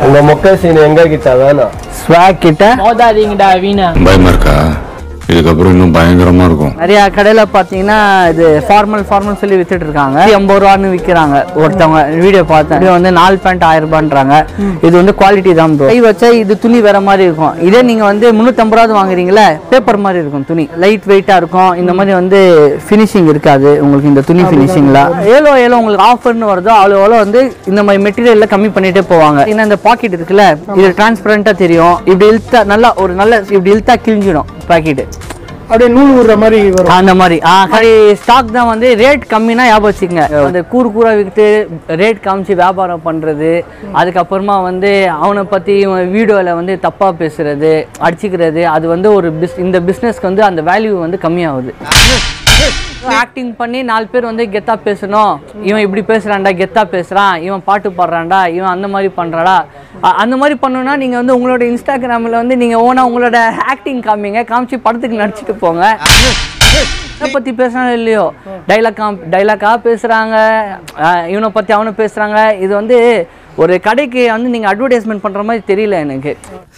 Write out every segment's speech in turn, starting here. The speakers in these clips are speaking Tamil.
உங்க மொக்க சீன் எங்க கிட்ட வேணாம் ஸ்வாக் கிட்ட மோதாதீங்கடா வீணா பயமா இருக்கா இதுக்கப்புறம் இன்னும் பயங்கரமா இருக்கும் நிறைய கடையில பாத்தீங்கன்னா இது ஃபார்மல் ஃபார்மல் சொல்லி வித்துட்டு இருக்காங்க எண்பது ரூபான்னு விக்கிறாங்க ஒருத்தவங்க வீடியோ பார்த்தேன் இது வந்து நாலு பேண்ட் ஆயிரம் ரூபான்றாங்க இது வந்து குவாலிட்டி தான் bro. கை வச்சா இது துணி வேற மாதிரி இருக்கும் இதே நீங்க வந்து முந்நூற்றம்பது ரூபா வாங்குறீங்களே பேப்பர் மாதிரி இருக்கும் துணி லைட் வெயிட்டா இருக்கும் இந்த மாதிரி வந்து ஃபினிஷிங் இருக்காது உங்களுக்கு இந்த துணி ஃபினிஷிங்ல ஏலோ ஏலோ உங்களுக்கு ஆஃபர்னு வருதோ அவ்வளோ அவ்வளோ வந்து இந்த மாதிரி மெட்டீரியல்ல கம்மி பண்ணிட்டே போவாங்க ஏன்னா இந்த பாக்கெட் இருக்குல்ல இது டிரான்ஸ்பரண்டா தெரியும் இப்படி இழுத்தா நல்லா ஒரு நல்ல இப்படி இழுத்தா கிழிஞ்சிடும் பாக்கெட் அப்படியே நூல் விடுற மாதிரி வரும் அந்த மாதிரி ஆ சரி ஸ்டாக் தான் வந்து ரேட் கம்மினா ஞாபகம் வச்சுக்கங்க அந்த கூறு கூறா விற்று ரேட் காமிச்சு வியாபாரம் பண்றது அதுக்கப்புறமா வந்து அவனை பத்தி வீடியோல வந்து தப்பா பேசுறது அடிச்சுக்கிறது அது வந்து ஒரு பிஸ் இந்த பிஸ்னஸ்க்கு வந்து அந்த வேல்யூ வந்து கம்மியாகுது ஆக்டிங் பண்ணி நாலு பேர் வந்து கெத்தா பேசணும் இவன் இப்படி பேசுறான்டா கெத்தா பேசுறான் இவன் பாட்டு பாடுறான்டா இவன் அந்த மாதிரி பண்றாடா அ- அந்த மாதிரி பண்ணணும்னா நீங்க வந்து உங்களோட இன்ஸ்டாகிராம்ல வந்து நீங்க ஓனா உங்களோட ஆக்டிங் காமிங்க காமிச்சு படத்துக்கு நடிச்சிட்டு போங்க இவனை பத்தி பேசுறாங்க இல்லையோ டைலாக் காம் டைலாக்காக பேசுறாங்க அஹ் இவனை பத்தி அவனை பேசுறாங்க இது வந்து ஒரு கடைக்கு வந்து நீங்க அட்வர்டைஸ்மெண்ட் பண்ற மாதிரி தெரியல எனக்கு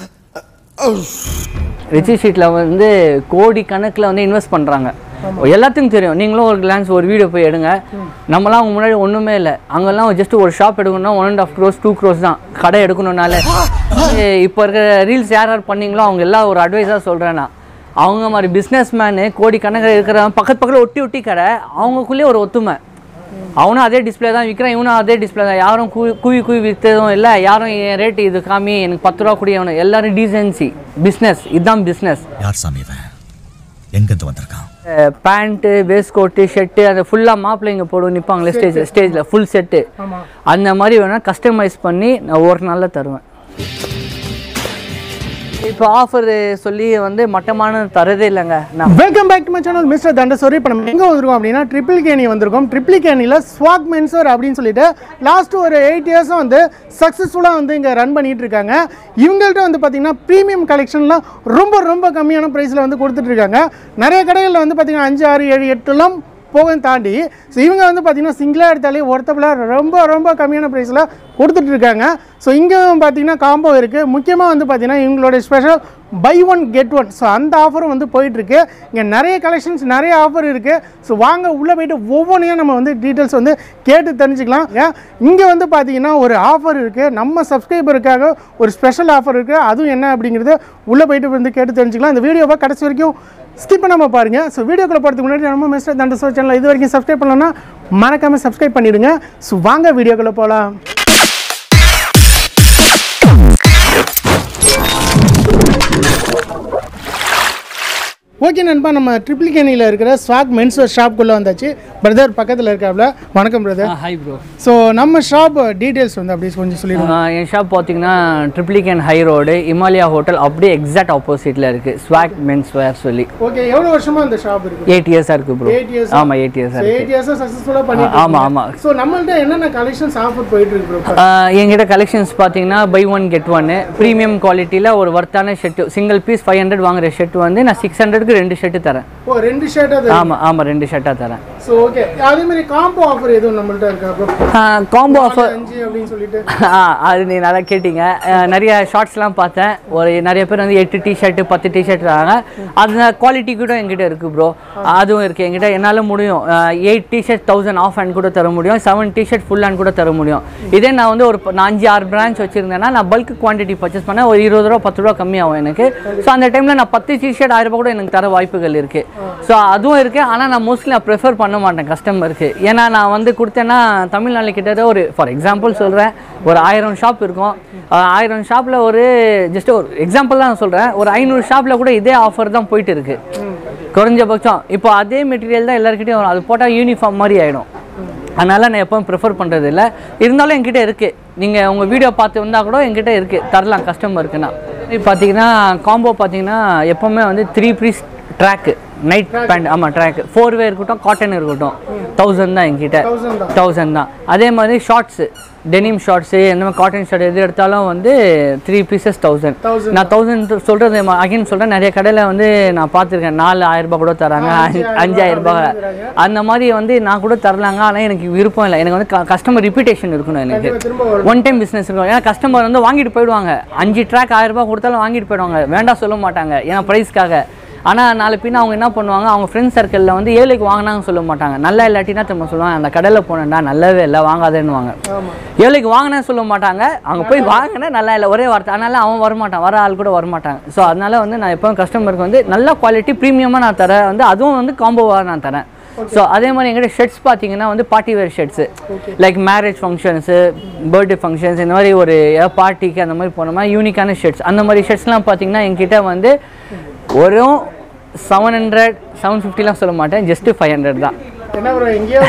ரிச்சி ஷீட்டில் வந்து கோடி கணக்கில் வந்து இன்வெஸ்ட் பண்ணுறாங்க எல்லாத்துக்கும் தெரியும் நீங்களும் ஒரு கிளான்ஸ் ஒரு வீடியோ போய் எடுங்க நம்மலாம் அவங்க முன்னாடி ஒன்றுமே இல்லை அங்கெல்லாம் ஜஸ்ட் ஒரு ஷாப் எடுக்கணும்னா one and half crores two crores தான் கடை எடுக்கணும்னால இப்போ இருக்கிற ரீல்ஸ் யார் யார் பண்ணீங்களோ அவங்க எல்லாம் ஒரு அட்வைஸாக சொல்கிறேன் நான் அவங்க மாதிரி பிஸ்னஸ் மேனு கோடி கணக்கில் இருக்கிறவன் பக்கத்து பக்கத்தில் ஒட்டி ஒட்டி கடை அவங்களுக்குள்ளேயே ஒரு ஒத்துமை அவனும் அதே டிஸ்பிளே தான் விற்கிறான் இவனும் அதே டிஸ்பிளே தான் யாரும் குவி குவி குவி விற்றதும் இல்லை யாரும் என் ரேட்டு இது காமி எனக்கு பத்து ரூபா கூடிய அவனு எல்லாரும் டீசென்சி பிஸ்னஸ் இதுதான் பிஸ்னஸ் யார் சாமி இவன் எங்கிருந்து வந்திருக்கான் பேண்ட்டு வேஸ்ட் கோட்டு ஷர்ட்டு அந்த ஃபுல்லாக மாப்பிள்ளைங்க போடுவோம் நிற்பாங்களே ஸ்டேஜ் ஸ்டேஜில் ஃபுல் செட்டு அந்த மாதிரி வேணால் கஸ்டமைஸ் பண்ணி நான் ஒரு நாளில் தருவேன் இப்போ ஆஃபர் சொல்லி வந்து மட்டமான தரதே இல்லைங்க நான் welcome back to my channel mister தண்டசோரி இப்போ நம்ம எங்கே வந்திருக்கோம் அப்படின்னா ட்ரிபிள் கேணி வந்திருக்கோம் ட்ரிபிள் கேணியில் ஸ்வாக் மென்சர் அப்படின்னு சொல்லிட்டு லாஸ்ட் ஒரு எயிட் இயர்ஸும் வந்து சக்ஸஸ்ஃபுல்லாக வந்து இங்கே ரன் பண்ணிட்டு இருக்காங்க இவங்கள்ட்ட வந்து பார்த்தீங்கன்னா ப்ரீமியம் கலெக்ஷன்லாம் ரொம்ப ரொம்ப கம்மியான ப்ரைஸில் வந்து கொடுத்துட்டு இருக்காங்க நிறைய கடைகளில் வந்து பார்த்தீங்கன்னா அஞ்சு ஆறு ஏழு எட்டுலாம் போகும் தாண்டி ஸோ இவங்க வந்து பார்த்தீங்கன்னா சிங்கிளாக எடுத்தாலே ஒருத்தப்பில் ரொம்ப ரொம்ப கம்மியான ப்ரைஸில் கொடுத்துட்டு இருக்காங்க ஸோ இங்கே பார்த்தீங்கன்னா காம்போ இருக்குது முக்கியமாக வந்து பார்த்தீங்கன்னா இவங்களோட special buy one get one so அந்த ஆஃபரும் வந்து போயிட்டுருக்கு இங்கே நிறைய கலெக்ஷன்ஸ் நிறைய ஆஃபர் இருக்குது ஸோ வாங்க உள்ளே போயிட்டு ஒவ்வொன்றையும் நம்ம வந்து டீட்டெயில்ஸ் வந்து கேட்டு தெரிஞ்சுக்கலாம் இங்கே வந்து பார்த்தீங்கன்னா ஒரு ஆஃபர் இருக்குது நம்ம சப்ஸ்கிரைபருக்காக ஒரு ஸ்பெஷல் ஆஃபர் இருக்குது அதுவும் என்ன அப்படிங்கிறது உள்ளே போயிட்டு வந்து கேட்டு தெரிஞ்சுக்கலாம் இந்த வீடியோவை கடைசி வரைக்கும் ஸ்கிப் பண்ணாமல் பாருங்கள் ஸோ வீடியோக்குள்ள போகிறதுக்கு முன்னாடி நம்ம மிஸ்டர் தண்ட சோ சேனல் இது வரைக்கும் சப்ஸ்கிரைப் பண்ணலன்னா மறக்காமல் சப்ஸ்கிரைப் பண்ணிடுங்க ஸோ வாங்க வீடியோக்குள்ளே போகலாம் ஓகே நண்பா நம்ம ட்ரிபிள் கேனியில் இருக்கிற ஸ்வாக் மென்ஸ்வர் ஷாப்குள்ளே வந்தாச்சு பிரதர் பக்கத்தில் இருக்காப்ல வணக்கம் பிரதர் ஹாய் ப்ரோ ஸோ நம்ம ஷாப் டீட்டெயில்ஸ் வந்து அப்படியே கொஞ்சம் சொல்லிடுவோம் என் ஷாப் பார்த்தீங்கன்னா Triplicane high road Himalaya hotel அப்படியே எக்ஸாக்ட் ஆப்போசிட்டில் இருக்குது ஸ்வாக் மென்ஸ் வேர் சொல்லி ஓகே எவ்வளோ வருஷமாக இந்த ஷாப் இருக்குது எயிட் இயர்ஸாக இருக்குது ப்ரோ Eight years. ஆமாம் எயிட் இயர்ஸாக இருக்குது எயிட் இயர்ஸாக சக்ஸஸ்ஃபுல்லாக பண்ணிட்டு ஆமா, இருக்கீங்க. ஆமா. ஸோ நம்மள்ட்ட என்னென்ன கலெக்ஷன்ஸ் ஆஃபர் போயிட்டு இருக்கு ப்ரோ ஆஹ் என்கிட்ட கலெக்ஷன்ஸ் பார்த்தீங்கன்னா பை ஒன் கெட் ஒன்னு ப்ரீமியம் குவாலிட்டியில் ஒரு ஒர்த்தான shirt single piece five hundred வாங்குற ஷர்ட் வந்து நான் சிக்ஸ் ஹண்ட்ரட்க்கு ரெண்டு ஷர்ட்டு தரேன் ஓ ரெண்டு ஷர்ட் அது ஆமாம் ஆமாம் ரெண்டு ஷர்ட்டாக தரேன் ஸோ ஓகே அதே மாதிரி காம்போ ஆஃபர் எதுவும் நம்மள்ட்ட இருக்கா ப்ரோ காம்போ ஆஃபர் அஞ்சு அப்படின்னு சொல்லிட்டு அது நீ நல்லா கேட்டீங்க ஆஹ் நிறைய ஷார்ட்ஸ்லாம் பார்த்தேன் ஒரு நிறைய பேர் வந்து எட்டு டிஷர்ட்டு பத்து டிஷர்ட் தராங்க அந்த குவாலிட்டி கூட என்கிட்ட இருக்குது ப்ரோ அதுவும் இருக்குது என்கிட்ட என்னால் முடியும் eight T shirt thousand of hand கூட தர முடியும் செவன் டிஷர்ட் ஃபுல் ஹேண்ட் கூட தர முடியும் இதே நான் வந்து ஒரு ப- நான் அஞ்சு ஆறு பிரான்ச் வச்சுருந்தேன்னா நான் பல்க் குவான்டிட்டி பர்ச்சேஸ் பண்ணேன் ஒரு இருபது ரூபா பத்து ரூபா கம்மியாகும் எனக்கு ஸோ அந்த டைமில் நான் பத்து டிஷர்ட் ஆயிரம் ரூபாய் கூட எனக்கு தர வாய்ப்புகள் இருக்குது ஸோ அதுவும் இருக்குது ஆனால் நான் மோஸ்ட்லி நான் ப்ரிஃபர் பண்ண மாட்டேன் கஸ்டமருக்கு ஏன்னா நான் வந்து கொடுத்தேன்னா தமிழ்நாட்டில் கிட்டத்தட்ட ஒரு ஃபார் எக்ஸாம்பிள் சொல்கிறேன் ஒரு ஆயிரம் ஷாப் இருக்கும் அஹ் ஆயிரம் ஷாப்பில் ஒரு ஜஸ்ட் ஒரு எக்ஸாம்பிள் தான் சொல்கிறேன் ஒரு ஐநூறு ஷாப்பில் கூட இதே ஆஃபர் தான் போயிட்டு இருக்கு குறைஞ்சபட்சம் இப்போ அதே மெட்டீரியல் தான் எல்லாருக்கிட்டையும் வரும் அது போட்டால் யூனிஃபார்ம் மாதிரி ஆகிடும் அதனால் நான் எப்பவும் ப்ரிஃபர் பண்ணுறது இல்லை இருந்தாலும் என்கிட்ட இருக்குது நீங்கள் உங்கள் வீடியோ பார்த்து வந்தால் கூட என்கிட்ட இருக்குது தரலாம் கஸ்டமருக்குன்னா இப்போ பார்த்தீங்கன்னா காம்போ பார்த்தீங்கன்னா எப்போவுமே வந்து three piece track night pant ஆமாம் ட்ராக் ஃபோர் வே இருக்கட்டும் காட்டன் இருக்கட்டும் தௌசண்ட் தான் எங்கிட்ட தௌசண்ட் தான் தௌசண்ட் தான் அதே மாதிரி ஷார்ட்ஸு டெனிம் ஷார்ட்ஸு இந்த மாதிரி காட்டன் ஷார்ட் எது எடுத்தாலும் வந்து த்ரீ பீசஸ் தௌசண்ட் 1000 நான் தௌசண்ட் சொல்கிறது அகைன் சொல்கிறேன் நிறைய கடையில் வந்து நான் பார்த்துருக்கேன் நாலு ஆயிரம் ரூபாய் கூட தராங்க அஞ்சு- அஞ்சாயிரம் ரூபாய் அந்த மாதிரி வந்து நான் கூட தரலாங்க ஆனால் எனக்கு விருப்பம் இல்லை எனக்கு வந்து கஸ்டமர் ரிப்பீட்டேஷன் இருக்கணும் எனக்கு திரும்ப வரும் ஒன் டைம் பிஸ்னஸ் இருக்கும் ஏன்னா கஸ்டமர் வந்து வாங்கிட்டு போயிடுவாங்க அஞ்சு ட்ராக் ஆயிரம் ரூபாய் கொடுத்தாலும் வாங்கிட்டு போயிடுவாங்க வேண்டாம் சொல்ல மாட்டாங்க ஏன்னா ப்ரைஸ்க்காக ஆனால் நாளை பின்ன அவங்க என்ன பண்ணுவாங்க அவங்க ஃப்ரெண்ட்ஸ் சர்க்கிளில் வந்து ஏழைக்கு வாங்கினாங்கன்னு சொல்ல மாட்டாங்க நல்லா இல்லாட்டினா திரும்ப சொல்லுவாங்க அந்த கடையில் போனேன்டா நல்லாவே இல்லை வாங்காதேன்னுவாங்க ஏழைக்கு வாங்கினேன்னு சொல்ல மாட்டாங்க அவங்க போய் வாங்கினேன் நல்லா இல்லை ஒரே வார்த்தை அதனால அவன் வரமாட்டான் வர ஆள் கூட வரமாட்டாங்க ஸோ அதனால வந்து நான் எப்பவும் கஸ்டமருக்கு வந்து நல்ல குவாலிட்டி ப்ரீமியமாக நான் தரேன் வந்து அதுவும் வந்து காம்போவாக நான் தரேன் ஸோ அதே மாதிரி எங்கிட்ட ஷர்ட்ஸ் பார்த்தீங்கன்னா வந்து party wear shirts like marriage functions birthday functions இந்த மாதிரி ஒரு பார்ட்டிக்கு அந்த மாதிரி போனோமா யூனிக்கான ஷர்ட்ஸ் அந்த மாதிரி ஷர்ட்ஸ்லாம் பார்த்தீங்கன்னா என்கிட்ட வந்து ஒரு செவன் ஹண்ட்ரட் செவன் ஃபிஃப்டிலாம் சொல்ல மாட்டேன் ஜஸ்ட்டு ஃபைவ் ஹண்ட்ரட் தான் என்ன ப்ரோ எங்கேயோ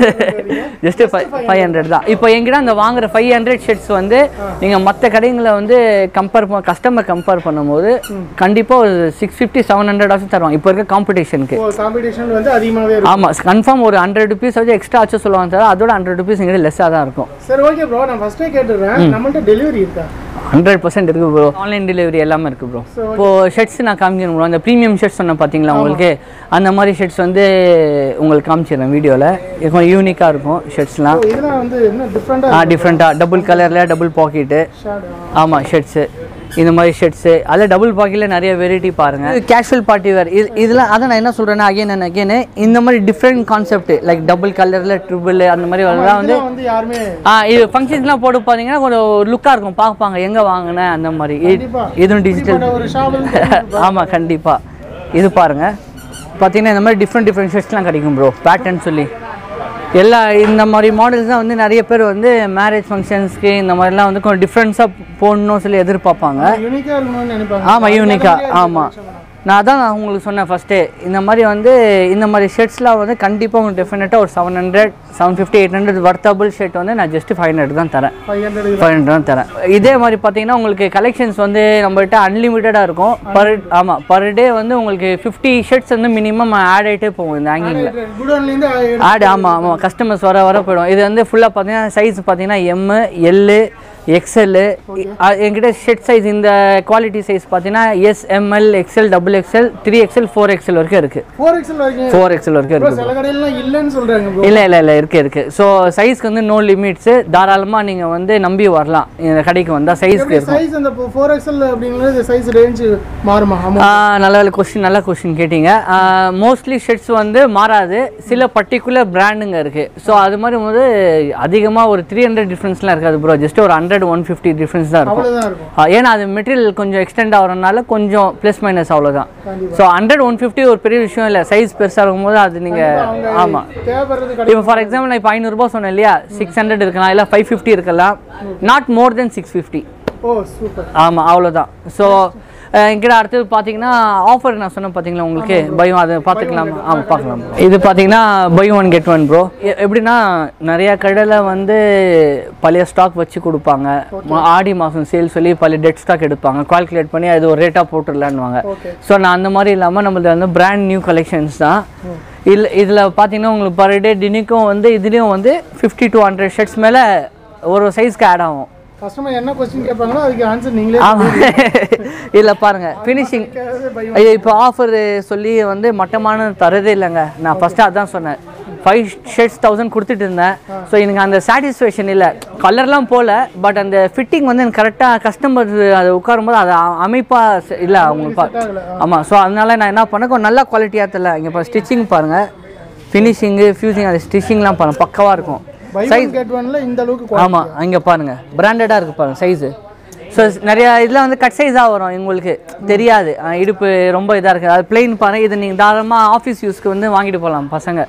ஜஸ்ட்டு ஃபைவ் ஃபைவ் ஹண்ட்ரட் தான் இப்போ எங்கிட்ட அந்த வாங்குற ஃபைவ் ஹண்ட்ரட் ஷர்ட்ஸ் வந்து நீங்கள் மற்ற கடைங்களை வந்து கம்பேர் கஸ்டமர் கம்பேர் பண்ணும்போது கண்டிப்பாக ஒரு சிக்ஸ் ஃபிஃப்டி செவன் ஹண்ட்ரட் ஆச்சும் தருவாங்க இப்போ இருக்க காம்படிஷனுக்கு காம்படிஷன் வந்து அதிகமாகவே இருக்கும் ஆமாம் கன்ஃபார்ம் ஒரு ஹண்ட்ரட் ருபீஸ் வச்சு எக்ஸ்ட்ரா ஆச்சு சொல்லுவாங்க தவிர அதோட ஹண்ட்ரட் ருபீஸ் எங்கிட்ட லெஸ்ஸாக தான் இருக்கும் சரி ஓகே ப்ரோ நான் ஃபர்ஸ்டே கேட்டுடுறேன் நம்மள்ட்ட டெலிவரி இருக்கா ஹண்ட்ரட் பர்சன்ட் இருக்கு ப்ரோ ஆன்லைன் டெலிவரி எல்லாமே இருக்கு ப்ரோ இப்போ ஷர்ட்ஸ் நான் காமிக்கணும் ப்ரோ அந்த ப்ரீமியம் ஷர்ட்ஸ் சொன்னேன் பார்த்தீங்களா உங்களுக்கு அந்த மாதிரி ஷர்ட்ஸ் வந்து உங்களுக்கு காமிச்சிடுறேன் வீடியோவில் இருக்கும் யூனிக்காக இருக்கும் ஷர்ட்ஸ்லாம் இதெல்லாம் வந்து என்ன டிஃப்ரெண்டாக ஆ டிஃப்ரெண்ட்டாக டபுள் கலரில் டபுள் பாக்கெட்டு ஆமாம் ஷர்ட்ஸு இந்த மாதிரி ஷர்ட்ஸு அதில் டபுள் பாக்கெட்டில் நிறைய வெரைட்டி பாருங்கள் கேஷுவல் பார்ட்டி வேர் இது இதெல்லாம் அதை நான் என்ன சொல்கிறேன்னா அகைன் அண்ட் அகைன் இந்த மாதிரி டிஃப்ரெண்ட் கான்செப்ட் லைக் டபுள் கலரில் ட்ரிபிள் அந்த மாதிரி வரலாம் வந்து இதெல்லாம் வந்து யாருமே ஆ இது ஃபங்க்ஷன்ஸ்லாம் போட்டு பார்த்தீங்கன்னா கொஞ்சம் லுக்காக இருக்கும் பார்ப்பாங்க எங்கே வாங்கினேன் அந்த மாதிரி இது- கண்டிப்பா. இதுவும் டிஜிட்டல் இப்படிப்பட்ட ஒரு ஷாப் ஆமாம் கண்டிப்பாக இது பாருங்க பார்த்தீங்கன்னா இந்த மாதிரி டிஃப்ரெண்ட் டிஃப்ரெண்ட் ஷர்ட்ஸ்லாம் கிடைக்கும் ப்ரோ பேட்டர்ன் சொல்லி எல்லா இந்த மாதிரி மாடல்ஸ் தான் வந்து நிறைய பேர் வந்து மேரேஜ் ஃபங்க்ஷன்ஸ்க்கு இந்த மாதிரிலாம் வந்து கொஞ்சம் டிஃப்ரென்ஸாக போடணும்னு சொல்லி எதிர்பார்ப்பாங்க யூனிக்காக இருக்கணும்னு நினைப்பாங்க ஆமாம் யூனிக்கா ஆமாம் நான் அதான் நான் உங்களுக்கு சொன்னேன் ஃபஸ்ட்டே இந்த மாதிரி வந்து இந்த மாதிரி ஷர்ட்ஸ்லாம் வந்து கண்டிப்பாக உங்களுக்கு டெஃபினட்டாக ஒரு seven hundred seven fifty eight hundred worthable shirt வந்து நான் ஜஸ்ட் ஃபைவ் ஹண்ட்ரட் தான் தரேன் ஃபைவ் ஹண்ட்ரட் ஃபைவ் ஹண்ட்ரட் தான் தரேன் இதே மாதிரி பார்த்தீங்கன்னா உங்களுக்கு கலெக்ஷன்ஸ் வந்து நம்மகிட்ட அன்லிமிட்டடாக இருக்கும் பர் ஆமாம் பர் டே வந்து உங்களுக்கு ஃபிஃப்டி ஷர்ட்ஸ் வந்து மினிமம் ஆட் ஆகிட்டே போகும் இந்த ஹேங்கிங்கில் குடோன்லேருந்து ஆட் ஆமாம் ஆமாம் கஸ்டமர்ஸ் வர வர போயிடும் இது வந்து ஃபுல்லாக பார்த்தீங்கன்னா சைஸ் பார்த்தீங்கன்னா எம்மு எல்லு எக்ஸ்எல்லு என்கிட்ட ஷர்ட் சைஸ் இந்த குவாலிட்டி சைஸ் பார்த்தீங்கன்னா S M L XL double XL three XL four XL வரைக்கும் இருக்குது ஃபோர் எக்ஸல் வரைக்கும் ஃபோர் எக்ஸ்எல் வரைக்கும் ப்ரோ இருக்குது சில கடையிலலாம் இல்லைன்னு சொல்கிறாங்க ப்ரோ இல்லை இல்லை இல்லை இருக்கு இருக்கு ஸோ சைஸ்க்கு வந்து நோ லிமிட்ஸு தாராளமாக நீங்கள் வந்து நம்பி வரலாம் இந்த கடைக்கு வந்தால் சைஸ்க்கு இருக்கும் சைஸ் அந்த ஃபோர் எக்ஸல் அப்படிங்கிறது சைஸ் ரேஞ்ச் மாறுமா ஆமாம் ஆ, நல்ல நல்ல கொஸ்டின் நல்ல கொஸ்டின் கேட்டிங்க மோஸ்ட்லி ஷர்ட்ஸ் வந்து மாறாது சில பர்டிகுலர் பிராண்டுங்க இருக்குது ஸோ அது மாதிரி வந்து அதிகமாக ஒரு த்ரீ ஹண்ட்ரட் டிஃப்ரென்ஸ்லாம் இருக்காது ப்ரோ ஜஸ்ட் ஒரு ஹண்ட்ரட் ஒன் ஃபிஃப்டி டிஃப்ரென்ஸ் தான் இருக்கும் அவ்வளோதான் இருக்கும் ஆ, ஏன்னா அது மெட்டீரியல் கொஞ்சம் எக்ஸ்டெண்ட் ஆகிறதுனால கொஞ்சம் ப்ளஸ் மைனஸ் அவ்வளோதான் ஸோ ஹண்ட்ரட் ஒன் ஃபிஃப்டி ஒரு பெரிய விஷயம் இல்லை சைஸ் பெருசாக இருக்கும்போது அது நீங்கள் ஆமாம் தேவைப்படுறது கடை இப்போ ஃபார் எக்ஸாம்பிள் நான் இப்போ ஐநூறுரூபா சொன்னேன் இல்லையா சிக்ஸ் ஹண்ட்ரட் இருக்கலாம் இல்லை ஃபைவ் ஃபிஃப்டி இருக்கலாம் not more then six fifty oh super ஆமாம் அவ்வளோதான் ஸோ என்கிட்ட அடுத்தது பார்த்தீங்கன்னா ஆஃபர் நான் சொன்னேன் பார்த்தீங்களா உங்களுக்கு பயம் அது பார்த்துக்கலாம் ஆமாம் பார்க்கலாம் இது பார்த்தீங்கன்னா buy one get one bro எப்படின்னா நிறையா கடையில் வந்து பழைய ஸ்டாக் வச்சு கொடுப்பாங்க ம- ஆடி மாதம் சேல் சொல்லி பழைய டெட் ஸ்டாக் எடுப்பாங்க கால்குலேட் பண்ணி அது ஒரு ரேட்டாக போட்டுடலான்னுவாங்க ஸோ நான் அந்த மாதிரி இல்லாமல் நம்மளது வந்து பிராண்ட் நியூ கலெக்ஷன்ஸ் தான் இல்லை இதில் பார்த்தீங்கன்னா உங்களுக்கு பர் டே டினிக்கும் வந்து இதுலேயும் வந்து ஃபிஃப்டி டு ஹண்ட்ரட் ஷர்ட்ஸ் மேலே ஒரு சைஸ்க்கு ஆட் ஆகும் கஸ்டமர் என்ன கொஸ்டின் கேட்பாங்களோ அதுக்கு ஆன்சர் நீங்களே ஆமாம் இல்லை பாருங்க ஃபினிஷிங் ஐயோ இப்போ ஆஃபர் சொல்லி வந்து மட்டமான தரதே இல்லைங்க நான் ஃபஸ்ட்டு அதான் சொன்னேன் ஃபைவ் ஷர்ட்ஸ் தௌசண்ட் கொடுத்துட்டு இருந்தேன் ஸோ எனக்கு அந்த சாட்டிஸ்ஃபேக்ஷன் இல்லை கலர்லாம் போகல பட் அந்த ஃபிட்டிங் வந்து எனக்கு கரெக்டாக கஸ்டமர் அது உட்காரும்போது அது அமைப்பாக இல்லை அவங்களுக்கு பா ஆமாம் ஸோ அதனால நான் என்ன பண்ணேன் கொஞ்சம் நல்ல குவாலிட்டியாக தெரியல இங்கே இப்போ ஸ்டிச்சிங் பாருங்கள் ஃபினிஷிங்கு ஃபியூசிங் அது ஸ்டிச்சிங்லாம் பாருங்க பக்கவாக இருக்கும் பை சைஸ் ஒன் கெட் ஒன்ல இந்த அளவுக்கு ஆமாம் இங்கே பாருங்க பிராண்டடாக இருக்குது பாருங்க சைஸு ஸோ நிறைய இதில் வந்து கட் சைஸாக வரும் உங்களுக்கு தெரியாது அஹ் இடுப்பு ரொம்ப இதாக இருக்குது அது பிளெயின் பாருங்க இது நீங்கள் தாராளமாக ஆஃபீஸ் யூஸ்க்கு வந்து வாங்கிட்டு போகலாம் பசங்க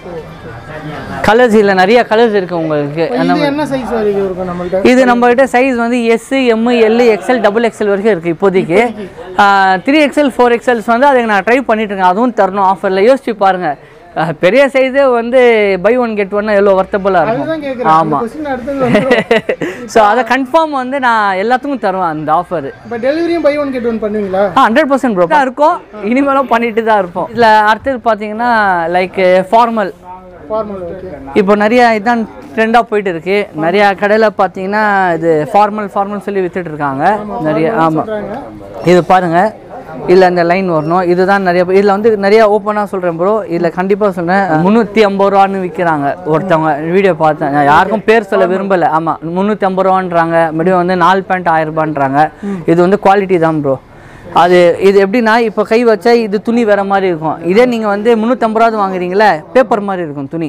கலர்ஸ் இல்லை நிறைய கலர்ஸ் இருக்குது உங்களுக்கு அந்த இது என்ன சைஸ் வரைக்கும் இருக்கும் நம்மள்ட்ட இது நம்மகிட்ட சைஸ் வந்து S M L XL double XL வரைக்கும் இருக்குது இப்போதைக்கு த்ரீ எக்ஸ்எல் ஃபோர் எக்ஸ்எல்ஸ் வந்து அதை நான் ட்ரை பண்ணிட்டு இருக்கேன் அதுவும் தரணும் ஆஃபரில் யோசிச்சு பாருங்கள் அஹ், பெரிய சைஸே வந்து பை ஒன் கெட் ஒன் எவ்வளோ வர்த்தபுளாக அதுதான் இருக்கும் கேட்குறேன் ஆமா கொஸ்டின் அடுத்தது வந்துரும் ஸோ அதை கன்ஃபார்ம் வந்து நான் எல்லாத்துக்கும் தருவேன் அந்த ஆஃபர் இப்போ டெலிவரியும் பை ஒன் கெட் ஒன் பண்ணுவீங்களா ஹண்ட்ரட் பர்சன்ட் ப்ரோ தான் இருக்கும் இனிமேலும் பண்ணிட்டு தான் இருப்போம் இதில் அடுத்தது பார்த்தீங்கன்னா லைக் ஃபார்மல் ஃபார்மல் ஓகே இப்போ நிறைய இதான் ட்ரெண்டாக போயிட்டு இருக்கு நிறைய கடையில் பார்த்தீங்கன்னா இது ஃபார்மல் ஃபார்மல் சொல்லி வித்துட்டு இருக்காங்க நிறைய ஆமாம் இது பாருங்க இதில் இந்த லைன் வரணும் இதுதான் நிறைய இதில் வந்து நிறைய ஓப்பனாக சொல்கிறேன் ப்ரோ இதில் கண்டிப்பாக சொல்கிறேன் முந்நூற்றி ஐம்பது ரூபான்னு விற்கிறாங்க ஒருத்தவங்க வீடியோ பார்த்தேன் நான் யாருக்கும் பேர் சொல்ல விரும்பலை ஆமாம் முந்நூற்றி ஐம்பது ரூபான்றாங்க மறுபடியும் வந்து நாலு பேண்ட் ஆயிரம் ரூபான்றாங்க இது வந்து குவாலிட்டி தான் ப்ரோ அது இது எப்படின்னா இப்போ கை வச்சா இது துணி வேற மாதிரி இருக்கும் இதே நீங்கள் வந்து முந்நூற்றம்பது ரூபா வாங்குறீங்களே பேப்பர் மாதிரி இருக்கும் துணி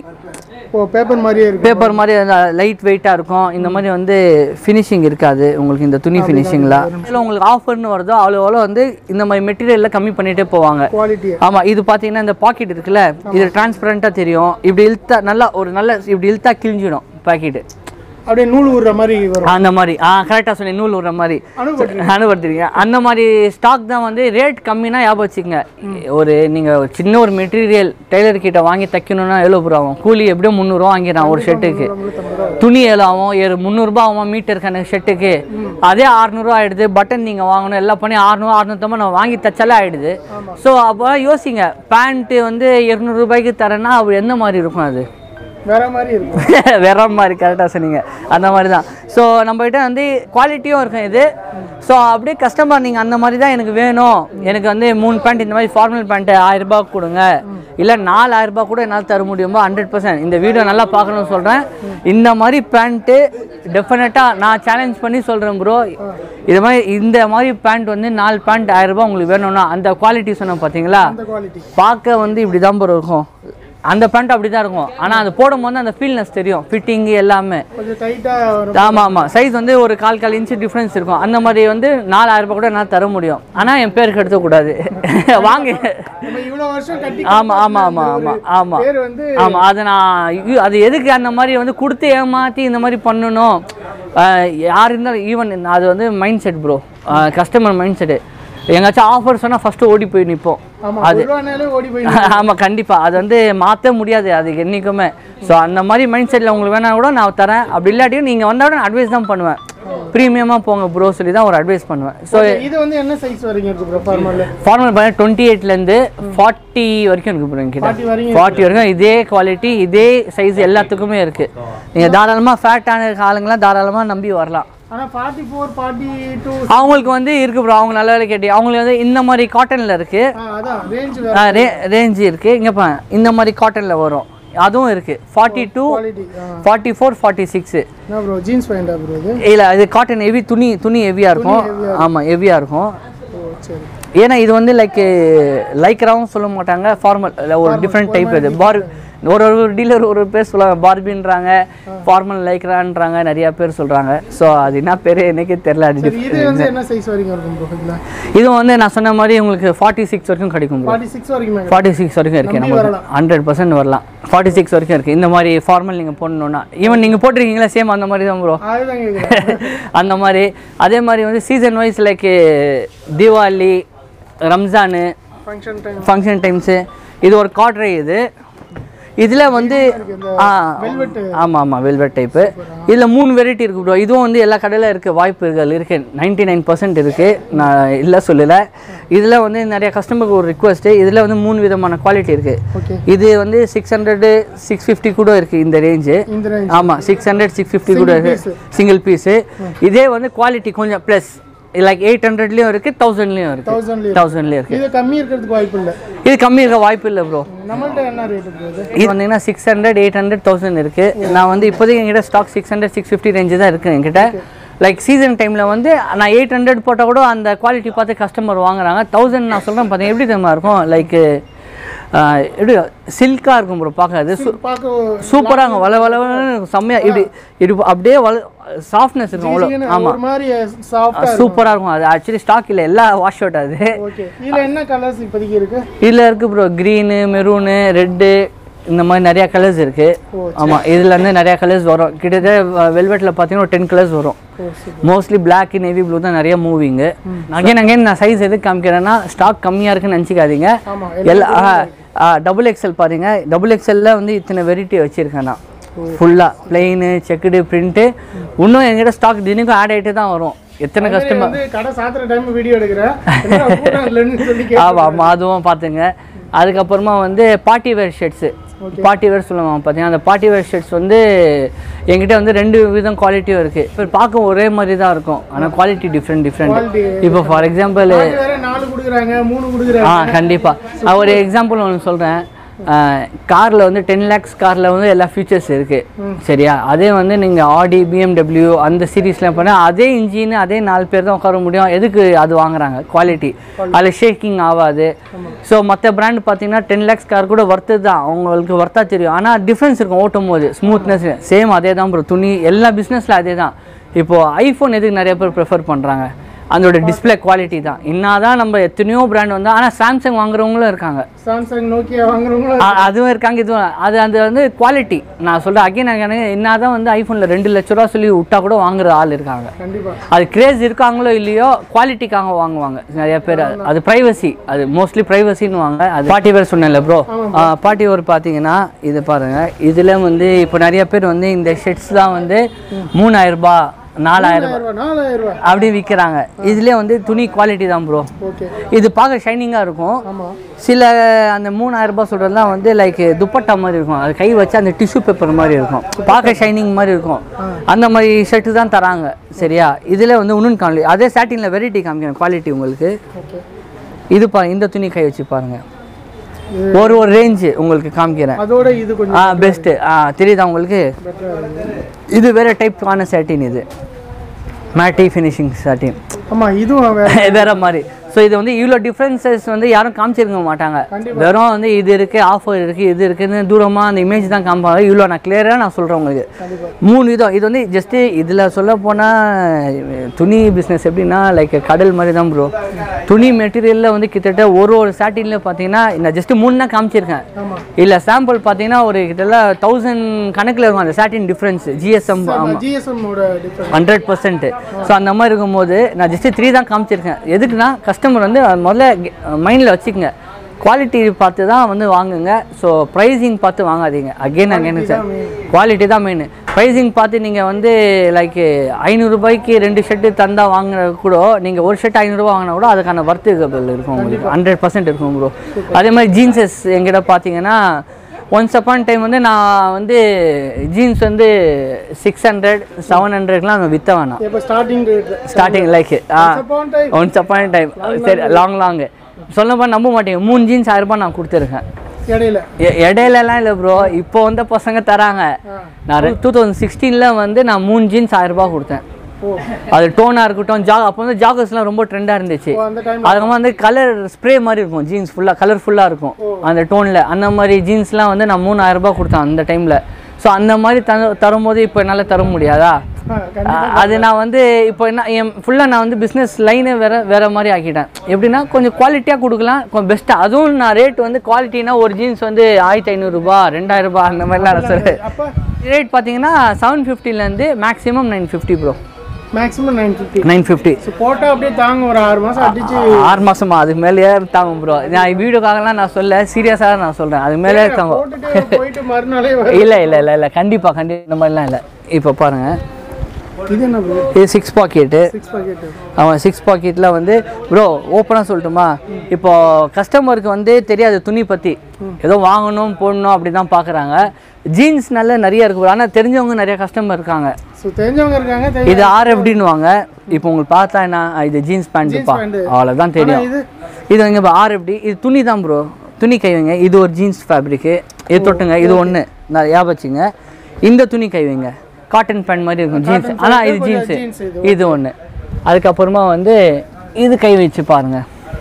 ஓ பேப்பர் மாதிரியே இருக்கு பேப்பர் மாதிரி லைட் வெயிட்டாக இருக்கும் இந்த மாதிரி வந்து ஃபினிஷிங் இருக்காது உங்களுக்கு இந்த துணி ஃபினிஷிங்கில் இல்லை உங்களுக்கு ஆஃபர்னு வருதோ அவ்வளோ அவ்வளோ வந்து இந்த மாதிரி மெட்டீரியலில் கம்மி பண்ணிகிட்டே போவாங்க குவாலிட்டி ஆமாம் இது பார்த்தீங்கன்னா இந்த பாக்கெட் இருக்குல்ல இது டிரான்ஸ்பரண்ட்டாக தெரியும் இப்படி இழுத்தா நல்லா ஒரு நல்ல இப்படி இழுத்தா கிழிஞ்சிடும் பாக்கெட்டு அப்படியே நூல் விடுற மாதிரி வரும் அந்த மாதிரி ஆ கரெக்டாக சொன்னீங்க நூல் விடுற மாதிரி அனுபவம் அனுபடுத்துறீங்க அந்த மாதிரி ஸ்டாக் தான் வந்து ரேட் கம்மினா ஞாபகம் வச்சுக்கங்க ஒரு நீங்கள் சின்ன ஒரு மெட்டீரியல் டெய்லர் கிட்ட வாங்கி தைக்கணும்னா எவ்வளோ ப்ரோ ஆகும் கூலி எப்படியோ முந்நூறுரூவா வாங்கிடுறான் ஒரு ஷர்ட்டுக்கு துணி எவ்வளோ ஆகும் ஏழு முந்நூறுபா ஆகும் மீட்டர் கணக்கு ஷர்ட்டுக்கு அதே அறநூறுவா ஆயிடுது பட்டன் நீங்கள் வாங்கணும் எல்லாம் பண்ணி அறநூறு அறநூற்றம்பது நம்ம வாங்கி தச்சாலே ஆயிடுது ஸோ அப்போ யோசிங்க பேண்ட்டு வந்து இரநூறுபாய்க்கு தரேன்னா அவர் எந்த மாதிரி இருக்கும் அது வேற மாதிரி இருக்கும் வேற மாதிரி கரெக்டாக சொன்னீங்க அந்த மாதிரி தான் ஸோ நம்மகிட்ட வந்து குவாலிட்டியும் இருக்கும் இது ஸோ அப்படியே கஸ்டமர் நீங்கள் அந்த மாதிரி தான் எனக்கு வேணும் எனக்கு வந்து மூணு பேண்ட் இந்த மாதிரி ஃபார்மல் பேண்ட்டு ஆயிரம் ரூபாய் கொடுங்க இல்லை நாலு ஆயிரம் ரூபாய் கூட என்னால் தர முடியுமோ ஹண்ட்ரட் பர்சன்ட் இந்த வீடியோ நல்லா பார்க்கணும்னு சொல்கிறேன் இந்த மாதிரி பேண்ட்டு டெஃபினட்டாக நான் சேலஞ்ச் பண்ணி சொல்கிறேன் ப்ரோ இது மாதிரி இந்த மாதிரி பேண்ட் வந்து நாலு பேண்ட் ஆயிரம் ரூபாய் உங்களுக்கு வேணும்னா அந்த குவாலிட்டி சொன்னேன் பார்த்தீங்களா அந்த குவாலிட்டி பார்க்க வந்து இப்படி தான் ப்ரோ இருக்கும் அந்த பேண்ட் அப்படி தான் இருக்கும் ஆனால் அது போடும்போது அந்த ஃபீல்னஸ் தெரியும் ஃபிட்டிங் எல்லாமே கொஞ்சம் டைட்டாக வரும் ஆமாம் ஆமாம் சைஸ் வந்து ஒரு கால் கால் இன்ச்சு டிஃப்ரென்ஸ் இருக்கும் அந்த மாதிரி வந்து நாலாயிரம் ரூபாய் கூட நான் தர முடியும் ஆனால் என் பேருக்கு எடுத்துக்கூடாது வாங்க நம்ம இவ்வளோ வருஷம் கட்டி ஆமாம் ஆமாம் ஆமாம் ஆமாம் ஆமாம் பேர் வந்து ஆமாம் அதை நான் யு- அது எதுக்கு அந்த மாதிரி வந்து கொடுத்து ஏமாற்றி இந்த மாதிரி பண்ணணும் ஆஹ் யார் இருந்தாலும் ஈவன் அது வந்து mind set bro customer mind set எங்காச்சும் ஆஃபர் சொன்னால் ஃபஸ்ட்டு ஓடி போய் நிற்போம் ஆமா அது ஒரு ரூபானாலே ஓடி போய் ஆமாம் கண்டிப்பாக அது வந்து மாற்ற முடியாது அது என்றைக்குமே ஸோ அந்த மாதிரி மைண்ட் செட்டில் உங்களுக்கு வேணா கூட நான் தரேன் அப்படி இல்லாட்டியும் நீங்கள் வந்தால் கூட நான் அட்வைஸ் தான் பண்ணுவேன் ப்ரீமியமாக போங்க ப்ரோ சொல்லி தான் ஒரு அட்வைஸ் பண்ணுவேன் ஸோ இது வந்து என்ன சைஸ் வரைக்கும் இருக்கு ப்ரோ ஃபார்மல்ல ஃபார்மல் பண்ண டுவெண்ட்டி எயிட்லேருந்து ஃபார்ட்டி வரைக்கும் இருக்குது ப்ரோ என்கிட்ட 40 வரைக்கும் ஃபார்ட்டி வரைக்கும் இதே குவாலிட்டி இதே சைஸ் எல்லாத்துக்குமே இருக்குது நீங்கள் தாராளமாக ஃபேட்டான ஆளுங்களாம் தாராளமாக நம்பி வரலாம் ஆனா ஃபார்ட்டி ஃபோர் ஃபார்ட்டி டூ அவங்களுக்கு வந்து இருக்கு ப்ரோ அவங்க நல்ல வேலை கேட்டி அவங்களுக்கு வந்து இந்த மாதிரி காட்டனில் இருக்குது அதான் ரேஞ்ச் வேற ரே ரேஞ்சு இருக்குது இங்கே பா இந்த மாதிரி காட்டனில் வரும் அதுவும் இருக்குது forty two quality forty four forty six என்ன ப்ரோ ஜீன்ஸ் பேண்டா ப்ரோ இது இல்லை இது காட்டன் ஹெவி துணி துணி ஹெவியாக இருக்கும் ஆமாம் ஹெவியாக இருக்கும் ஓ சரி ஏன்னா இது வந்து லைக் லைக்ராவும் சொல்ல மாட்டாங்க ஃபார்மல் ஒரு டிஃப்ரெண்ட் டைப் இது பார் ஒரு ஒரு டீலர் ஒரு ஒரு பேர் சொல்லுவாங்க பார்பின்றாங்க ஃபார்மல் லைக்ரான்றாங்க நிறைய பேர் சொல்கிறாங்க ஸோ அது என்ன பேர் எனக்கே தெரில அது சரி இது வந்து என்ன சைஸ் வரைக்கும் இருக்கும் ப்ரோ இதுல இதுவும் வந்து நான் சொன்ன மாதிரி உங்களுக்கு ஃபார்ட்டி சிக்ஸ் வரைக்கும் கிடைக்கும் bro. ஃபார்ட்டி சிக்ஸ் வரைக்கும் ஃபார்ட்டி சிக்ஸ் வரைக்கும் இருக்கு நம்பி நம்ம வரலாம். ஹண்ட்ரட் பர்சன்ட் வரலாம் ஃபார்ட்டி சிக்ஸ் வரைக்கும் இருக்குது இந்த மாதிரி ஃபார்மல் நீங்கள் போடணுன்னா ஈவன் நீங்கள் போட்டிருக்கீங்களா சேம் அந்த மாதிரி தான் ப்ரோ அதுதான் கேட்குறேன் அந்த மாதிரி அதே மாதிரி வந்து season wise like Deepavali Ramzan function time function times இது ஒரு காட்ரை இது இதில் வந்து ஆ ஆமாம் ஆமாம் வெல்வெட் டைப்பு இதில் மூணு வெரைட்டி இருக்குது ப்ரோ இதுவும் வந்து எல்லா கடையில் இருக்குது வாய்ப்புகள் இருக்குது நைன்ட்டி நைன் பர்சன்ட் இருக்குது நான் இல்லை சொல்லலை இதில் வந்து நிறைய கஸ்டமருக்கு ஒரு ரிக்வஸ்ட்டு இதில் வந்து மூணு விதமான குவாலிட்டி இருக்குது ஓகே இது வந்து சிக்ஸ் ஹண்ட்ரடு சிக்ஸ் ஃபிஃப்டி கூட இருக்குது இந்த ரேஞ்சு இந்த ரேஞ்ச் ஆமாம் சிக்ஸ் ஹண்ட்ரட் சிக்ஸ் ஃபிஃப்டி கூட Single இருக்கு சிங்கிள் பீஸு இதே வந்து குவாலிட்டி கொஞ்சம் ப்ளஸ் லைக் எயிட் ஹண்ட்ரட்லேயும் இருக்குது தௌசண்ட்லேயும் இருக்குது தௌசண்ட்லேயும் தௌசண்ட்லேயும் இருக்குது இது கம்மி இருக்கிறதுக்கு வாய்ப்பு இல்லை இது கம்மி இருக்க வாய்ப்பு இல்லை ப்ரோ நம்மள்ட்ட என்ன ரேட் ப்ரோ இது இது வந்தீங்கன்னா six hundred eight hundred thousand இருக்குது நான் வந்து இப்போதைக்கு என்கிட்ட stock six hundred six fifty range தான் இருக்குது என்கிட்ட லைக் சீசன் டைமில் வந்து நான் எயிட் ஹண்ட்ரட் போட்டால் கூட அந்த குவாலிட்டி பார்த்து கஸ்டமர் வாங்குறாங்க தௌசண்ட் நான் சொல்கிறேன் பார்த்தீங்க எப்படி தெரியுமா இருக்கும் லைக் எப்படி சில்காக இருக்கும் ப்ரோ பார்க்க அது சு- பார்க்க சூப்பராக இருக்கும் வள வளன்னு இருக்கும் செம்மையாக இப்படி இது அப்படியே வள சாஃப்ட்னஸ் இருக்கும் அவ்வளோ ஜிஜின்னு ஆமாம் ஒரு மாதிரி சாஃப்டா சூப்பராக இருக்கும் அது ஆக்சுவலி ஸ்டாக் இல்லை எல்லா வாஷ் அவுட் அது ஓகே இதுல என்ன கலர்ஸ் இப்போதைக்கு இருக்கு இதில் இருக்குது ப்ரோ க்ரீனு மெரூனு ரெட்டு இந்த மாதிரி நிறையா கலர்ஸ் இருக்குது ஆமாம் இதில் வந்து நிறையா கலர்ஸ் வரும் கிட்டத்தட்ட வெல்வெட்டில் பார்த்தீங்கன்னா ஒரு டென் கலர்ஸ் வரும் ஓ சரி மோஸ்ட்லி பிளாக் நேவி ப்ளூ தான் நிறைய மூவிங்கு அகைன் அகைன் நான் சைஸ் எதுக்கு காமிக்கிறேன்னா ஸ்டாக் கம்மியாக இருக்குன்னு நினச்சிக்காதீங்க ஆமா எல்லா டபுள் எக்ஸ்எல் பாருங்க டபுள் எக்ஸ்எல்ல வந்து இத்தனை வெரைட்டி வச்சுருக்கேன் நான் ஃபுல்லாக பிளெயின் செக்குடு பிரிண்ட்டு இன்னும் எங்கிட்ட ஸ்டாக் தினைக்கும் ஆட் ஆகிட்டே தான் வரும் எத்தனை கஸ்டமர் வந்து கடை சாத்துற டைம் வீடியோ எடுக்கிறேன் என்னடா கூட்டம் இல்லைன்னு சொல்லி கேட்டு ஆமாம் ஆமாம் அதுவும் பார்த்துங்க அதுக்கப்புறமா வந்து party wear shirts party wear சொல்லுவாங்க பார்த்தீங்கன்னா அந்த பார்ட்டி வேர் ஷர்ட்ஸ் வந்து என்கிட்ட வந்து ரெண்டு விதம் குவாலிட்டியும் இருக்குது இப்போ பார்க்க ஒரே மாதிரி தான் இருக்கும் ஆனால் குவாலிட்டி டிஃப்ரெண்ட் டிஃப்ரெண்ட் Quality இப்போ ஃபார் எக்ஸாம்பிள் பாட்டி வேற நாலு கொடுக்குறாங்க மூணு கொடுக்குறாங்க ஆ கண்டிப்பாக ஒரு எக்ஸாம்பிள் ஒன்று சொல்கிறேன் காரில் வந்து டென் லேக்ஸ் காரில் வந்து எல்லா ஃபீச்சர்ஸ் இருக்குது சரியா அதே வந்து நீங்கள் ஆடி பிஎம்டபிள்யூ அந்த சீரீஸ்லாம் பண்ணால் அதே இன்ஜின் அதே நாலு பேர் தான் உட்கார முடியும் எதுக்கு அது வாங்குறாங்க குவாலிட்டி அதில் ஷேக்கிங் ஆகாது ஸோ மற்ற பிராண்ட் பார்த்தீங்கன்னா டென் லேக்ஸ் கார் கூட ஒர்த்து தான் அவங்களுக்கு ஒர்த்தாக தெரியும் ஆனால் டிஃப்ரென்ஸ் இருக்கும் ஓட்டும் போது ஸ்மூத்னஸ் சேம் அதே தான் ப்ரோ துணி எல்லா பிஸ்னஸில் அதே தான் இப்போது ஐஃபோன் எதுக்கு நிறைய பேர் ப்ரிஃபர் பண்ணுறாங்க அதோட டிஸ்ப்ளே குவாலிட்டி தான் இன்னாதான் நம்ம எத்தனையோ பிராண்ட் வந்து ஆனால் சாம்சங் வாங்குறவங்களும் இருக்காங்க சாம்சங் நோக்கியா வாங்குறவங்களும் அ- அதுவும் இருக்காங்க இதுவும் அது அந்த வந்து குவாலிட்டி நான் சொல்கிறேன் அகைன் அகைன் என்னதான் வந்து ஐஃபோனில் ரெண்டு லட்ச ரூபா சொல்லி விட்டா கூட வாங்குற ஆள் இருக்காங்க கண்டிப்பா அது கிரேஸ் இருக்காங்களோ இல்லையோ குவாலிட்டிக்காக வாங்குவாங்க நிறைய பேர் அது ப்ரைவசி அது மோஸ்ட்லி ப்ரைவசின்னு வாங்க அது பார்ட்டி வேர் சொன்னேன்ல ப்ரோ பார்ட்டி வேர் பார்த்தீங்கன்னா இது பாருங்க இதில் வந்து இப்போ நிறைய பேர் வந்து இந்த ஷர்ட்ஸ் தான் வந்து மூணாயிரம் ரூபாய் நாலாயிரம் ரூபாய் ரூபாய் நாலாயிரம் ரூபாய் அப்படி விற்கிறாங்க இதுலேயே வந்து துணி குவாலிட்டி தான் ப்ரோ ஓகே இது பார்க்க ஷைனிங்காக இருக்கும் ஆமா சில அந்த மூணாயிரம் ரூபாய் சொல்கிறதுலாம் வந்து லைக் துப்பட்டா மாதிரி இருக்கும் அது கை வச்சு அந்த டிஷ்யூ பேப்பர் மாதிரி இருக்கும் பார்க்க ஷைனிங் மாதிரி இருக்கும் அந்த மாதிரி ஷர்ட்டு தான் தராங்க சரியா இதில் வந்து இன்னும் காணலி அதே சாட்டினில் வெரைட்டி காமிக்கிறேன் குவாலிட்டி உங்களுக்கு ஓகே இது பா இந்த துணி கை வச்சு பாருங்க ஒரு ஒரு ரேஞ்சு உங்களுக்கு காமிக்கிறேன் அதோட இது கொஞ்சம் ஆ பெஸ்ட்டு ஆ தெரியுதா உங்களுக்கு பெட்டரா இருக்கு இது வேற டைப்பான சாட்டின் இது மேட்டி ஃபினிஷிங் சாட்டின் ஆமா இதுவும் வேற வேற மாதிரி ஸோ இது வந்து இவ்வளோ டிஃப்ரென்சஸ் வந்து யாரும் காமிச்சிருக்க மாட்டாங்க வெறும் வந்து இது இருக்கு ஆஃபர் இருக்கு இது இருக்குன்னு தூரமாக அந்த இமேஜ் தான் காமிப்பாங்க இவ்வளோ நான் கிளியராக நான் சொல்கிறேன் உங்களுக்கு மூணு விதம் இது வந்து ஜஸ்ட்டு இதில் சொல்ல போனால் துணி பிஸ்னஸ் எப்படின்னா லைக் கடல் மாதிரி தான் ப்ரோ துணி மெட்டீரியலில் வந்து கிட்டத்தட்ட ஒரு ஒரு சாட்டின்ல பார்த்தீங்கன்னா நான் ஜஸ்ட்டு மூணு தான் காமிச்சிருக்கேன் இல்லை சாம்பிள் பார்த்தீங்கன்னா ஒரு கிட்டத்தட்ட தௌசண்ட் கணக்கில் இருக்கும் அந்த சாட்டின் டிஃப்ரென்ஸ் ஜிஎஸ்எம் ஆமாம் ஜிஎஸ்எம் ஓட டிஃபரன்ஸ் ஹண்ட்ரட் பர்சன்ட் ஸோ அந்த மாதிரி இருக்கும்போது நான் ஜஸ்ட் த்ரீ தான் காமிச்சிருக்கேன் எதுக்குன்னா கஸ்டமர் வந்து அது முதல்ல மைண்டில் வச்சுக்கோங்க குவாலிட்டி பார்த்து தான் வந்து வாங்குங்க ஸோ ப்ரைஸிங் பார்த்து வாங்காதீங்க அகைன் அகைன் சார் குவாலிட்டி தான் மெயின் ப்ரைஸிங் பார்த்து நீங்கள் வந்து லைக் ஐநூறுரூபாய்க்கு ரெண்டு ஷர்ட்டு தந்தால் வாங்குறது கூட நீங்கள் ஒரு ஷர்ட் ஐநூறுரூவா வாங்கினா கூட அதுக்கான வர்த்தகங்கள் இருக்கும் உங்களுக்கு ஹண்ட்ரட் பர்சன்ட் இருக்கும் ப்ரோ அதே மாதிரி ஜீன்ஸஸ் எங்கிட்ட பார்த்தீங்கன்னா ஒன்ஸ் அப்பான் டைம் வந்து நான் வந்து ஜீன்ஸ் வந்து சிக்ஸ் ஹண்ட்ரட் செவன் ஹண்ட்ரட்லாம் நான் விற்ற வேணாம் இப்போ starting rate starting like upon time. Once upon time சரி லாங் லாங் சொல்ல போனால் நம்ப மாட்டீங்க மூணு ஜீன்ஸ் ஆயிரம் ரூபாய் நான் கொடுத்துருக்கேன் இடையில எ- இடையிலலாம் இல்லை ப்ரோ இப்போ வந்த பசங்க தராங்க நான் டூ தௌசண்ட் சிக்ஸ்டீனில் வந்து நான் மூணு ஜீன்ஸ் ஆயிரம் ரூபாய் கொடுத்தேன் ஓ அது டோனாக இருக்கட்டும் ஜா அப்போ வந்து ஜாகர்ஸ்லாம் ரொம்ப ட்ரெண்டாக இருந்துச்சு ஓ, அந்த டைம் அதுக்கப்புறமா வந்து கலர் ஸ்ப்ரே மாதிரி இருக்கும் ஜீன்ஸ் ஃபுல்லாக கலர்ஃபுல்லாக இருக்கும் அந்த டோனில் அந்த மாதிரி ஜீன்ஸ்லாம் வந்து நான் மூணாயிரம் ரூபாய் கொடுத்தேன் அந்த டைமில் ஸோ அந்த மாதிரி தர தரும்போது இப்போ என்னால் தர முடியாதா அஹ் அது நான் வந்து இப்போ என்ன என் ஃபுல்லாக நான் வந்து பிஸ்னஸ் லைனே வேற வேற மாதிரி ஆக்கிட்டேன் எப்படின்னா கொஞ்சம் குவாலிட்டியாக கொடுக்கலாம் கொஞ்சம் பெஸ்ட்டாக அதுவும் நான் ரேட் வந்து குவாலிட்டினா ஒரு ஜீன்ஸ் வந்து ஆயிரத்தி ஐநூறுரூபா ரெண்டாயிரம் ரூபாய் அந்த மாதிரிலாம் நான் சொல்லுவேன் அப்போ ரேட் பார்த்தீங்கன்னா செவன் ஃபிஃப்டிலேருந்து maximum nine fifty bro maximum nine fifty nine fifty so போட்டால் அப்படியே தாங்க ஒரு ஆறு மாதம் அடிச்சு ஆறு மாசமா அதுக்கு மேலேயே தாங்கும் ப்ரோ நான் வீடியோக்காகலாம் நான் சொல்ல சீரியஸாக நான் சொல்கிறேன் அதுக்கு மேலே தாங்கும் போட்டுட்டு போயிட்டு மறுநாளே வரும். இல்லை இல்லை இல்லை இல்லை கண்டிப்பாக கண்டிப்பாக இந்த மாதிரிலாம் இல்லை இப்போ பாருங்கள் இது என்ன ப்ரோ இது சிக்ஸ் பாக்கெட்டு சிக்ஸ் பாக்கெட் அவன் சிக்ஸ் பாக்கெட்டில் வந்து ப்ரோ ஓப்பனாக சொல்லட்டுமா இப்போ கஸ்டமருக்கு வந்து தெரியாது துணி பற்றி ஏதோ வாங்கணும் போடணும் அப்படி தான் பார்க்குறாங்க ஜீன்ஸ் நல்ல நிறைய இருக்கு ஆனால் தெரிஞ்சவங்க நிறைய கஸ்டமர் இருக்காங்க ஸோ தெரிஞ்சவங்க இருக்காங்க தெரி- இது ஆர்எஃப்டின்னு வாங்க இப்போ உங்களுக்கு பார்த்தா என்ன இது ஜீன்ஸ் பேண்ட்டுப்பா pant. அவ்வளோதான் தெரியும் இது? இது இங்கே இப்போ ஆர்எஃப்டி இது துணி தான் ப்ரோ துணி கை வைங்க இது ஒரு ஜீன்ஸ் ஃபேப்ரிக்கு இது தொட்டுங்க இது ஒன்று நான் ஞாபகம் வச்சுங்க இந்த துணி கை வைங்க காட்டன் பேண்ட் மாதிரி இருக்கும் ஜீன்ஸ் pant ஆனால் இது கொஞ்சம் ஜீன்ஸு jeans இது. இது ஒன்று அதுக்கப்புறமா வந்து இது கை வச்சு பாருங்க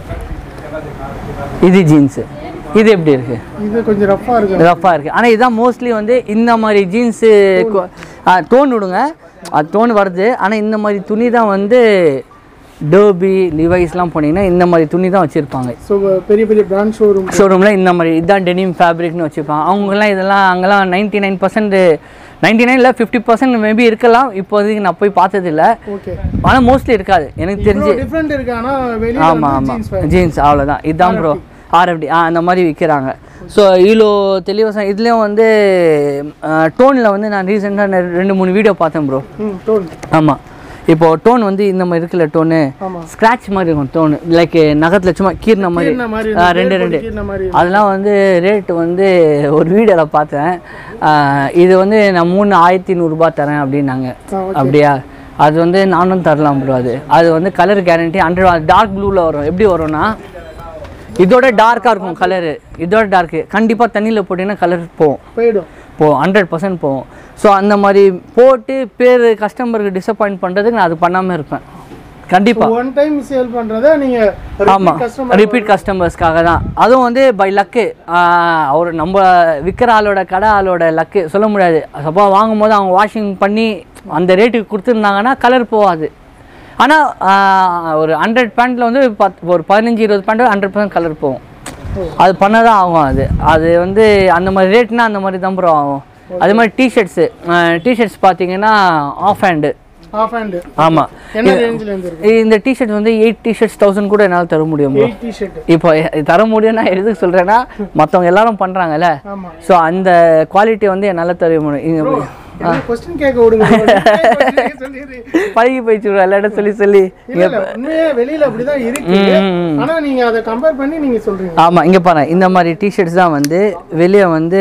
இது ஜீன்ஸு இது எப்படி இருக்குது இது கொஞ்சம் ரஃப்பாக இருக்கு ரஃப்பாக இருக்குது ஆனால் இதுதான் மோஸ்ட்லி வந்து இந்த மாதிரி ஜீன்ஸு டோன் விடுங்க அது டோன் வருது ஆனால் இந்த மாதிரி துணி தான் வந்து டோபி லிவைஸ்லாம் போனீங்கன்னா இந்த மாதிரி துணி தான் வச்சுருப்பாங்க ஸோ பெரிய பெரிய பிராண்ட் ஷோரூம் ஷோரூமில் இந்த மாதிரி இதுதான் டெனிம் ஃபேப்ரிக்னு வச்சுருப்பாங்க அவங்கெல்லாம் இதெல்லாம் அங்கெல்லாம் நைன்ட்டி நைன் பர்சன்ட் நைன்ட்டி நைனில் ஃபிஃப்டி பர்சன்ட் மேபி இருக்கலாம் இப்போதைக்கு நான் போய் பார்த்ததில்ல ஓகே ஆனால் மோஸ்ட்லி இருக்காது எனக்கு தெரிஞ்சு டிஃப்ரெண்ட் இருக்கு ஆனால் வெளியே ஆமாம் ஆமாம் ஜீன்ஸ் அவ்வளோதான் இதுதான் ப்ரோ ஆர்எஃப்டி ஆ அந்த மாதிரி விற்கிறாங்க ஸோ இவ்வளோ தெளிவாக இதுலேயும் வந்து டோனில் வந்து நான் ரீசெண்டாக ரெண்டு மூணு வீடியோ பார்த்தேன் ப்ரோ ம் டோல் ஆமாம் இப்போ டோன் வந்து இந்த மாதிரி இருக்குல்ல டோனு ஸ்க்ராட்ச் மாதிரி இருக்கும் டோனு லைக் நகத்தில் சும்மா கீர்ன மாதிரி கீறுன மாதிரி ஆ, இருக்கும், ரெண்டு வேர் ரெண்டு போட்டு கீறுன மாதிரி அதெல்லாம் வந்து ரேட் வந்து ஒரு வீடியோவில் பார்த்தேன் ஆ, இது வந்து நான் மூணு ஆயிரத்தி நூறுரூபா தரேன் அப்படின்னாங்க அப்படியா அது வந்து நானும் தரலாம் ப்ரோ அது அது வந்து கலர் கேரண்டி ஹண்ட்ரட் டார்க் ப்ளூவில் வரும் எப்படி வரும்னா இதோட டார்க்காக இருக்கும் கலரு இதோட டார்க்கு கண்டிப்பாக தண்ணியில் போட்டிங்கன்னா கலர் போகும் போயிடும் போகும் ஹண்ட்ரட் பர்சன்ட் போகும் ஸோ அந்த மாதிரி போட்டு பேர் கஸ்டமருக்கு டிசப்பாயிண்ட் பண்ணுறதுக்கு நான் அது பண்ணாமல் இருப்பேன் கண்டிப்பாக ஒன் டைம் சேல் பண்றத நீங்க ஆமாம் கஸ்டமர் ரிப்பீட் கஸ்டமர்ஸ்க்காக தான் அதுவும் வந்து பை லக்கு அவர் நம்ம விற்கிற ஆளோட கடை ஆளோட லக்கு சொல்ல முடியாது சப்போ வாங்கும் போது அவங்க வாஷிங் பண்ணி அந்த ரேட்டுக்கு கொடுத்துருந்தாங்கன்னா கலர் போகாது ஆனால் ஒரு ஹண்ட்ரட் பேண்ட்டில் வந்து பத் ஒரு பதினஞ்சு இருபது பேண்ட் ஹண்ட்ரட் பர்சன்ட் கலர் போகும் அது பண்ண தான் ஆகும் அது அது வந்து அந்த மாதிரி ரேட்னா அந்த மாதிரி தான் ப்ரோ ஆகும் அதே மாதிரி டிஷர்ட்ஸு டிஷர்ட்ஸ் பார்த்தீங்கன்னா ஆஃப் ஹேண்டு ஆஃப் ஹேண்ட் ஆமாம் என்ன ரேஞ்சில இருந்து இருக்கு இந்த டிஷர்ட் வந்து எயிட் டிஷர்ட்ஸ் தௌசண்ட் கூட என்னால் தர முடியும் bro. எயிட் டிஷர்ட் இப்போ எ- தர முடியும்னா எதுக்கு சொல்கிறேன்னா மற்றவங்க எல்லாரும் பண்ணுறாங்கல்ல ஆமா ஸோ அந்த குவாலிட்டி வந்து என்னால் தர முடியும் இங்க என்ன கொஸ்டின் கேட்க விடுங்க bro. நீங்களே question சொல்லிடுறீங்க. பழகி போயிடுச்சு bro, எல்லா இடம் சொல்லி சொல்லி இல்ல இல்ல உண்மையே வெளியில அப்படிதான் இருக்கு ஆனா நீங்க அதை கம்பேர் பண்ணி நீங்க சொல்றீங்க ஆமாம் இங்கே பாருங்க இந்த மாதிரி டிஷர்ட்ஸ் தான் வந்து வெளியே வந்து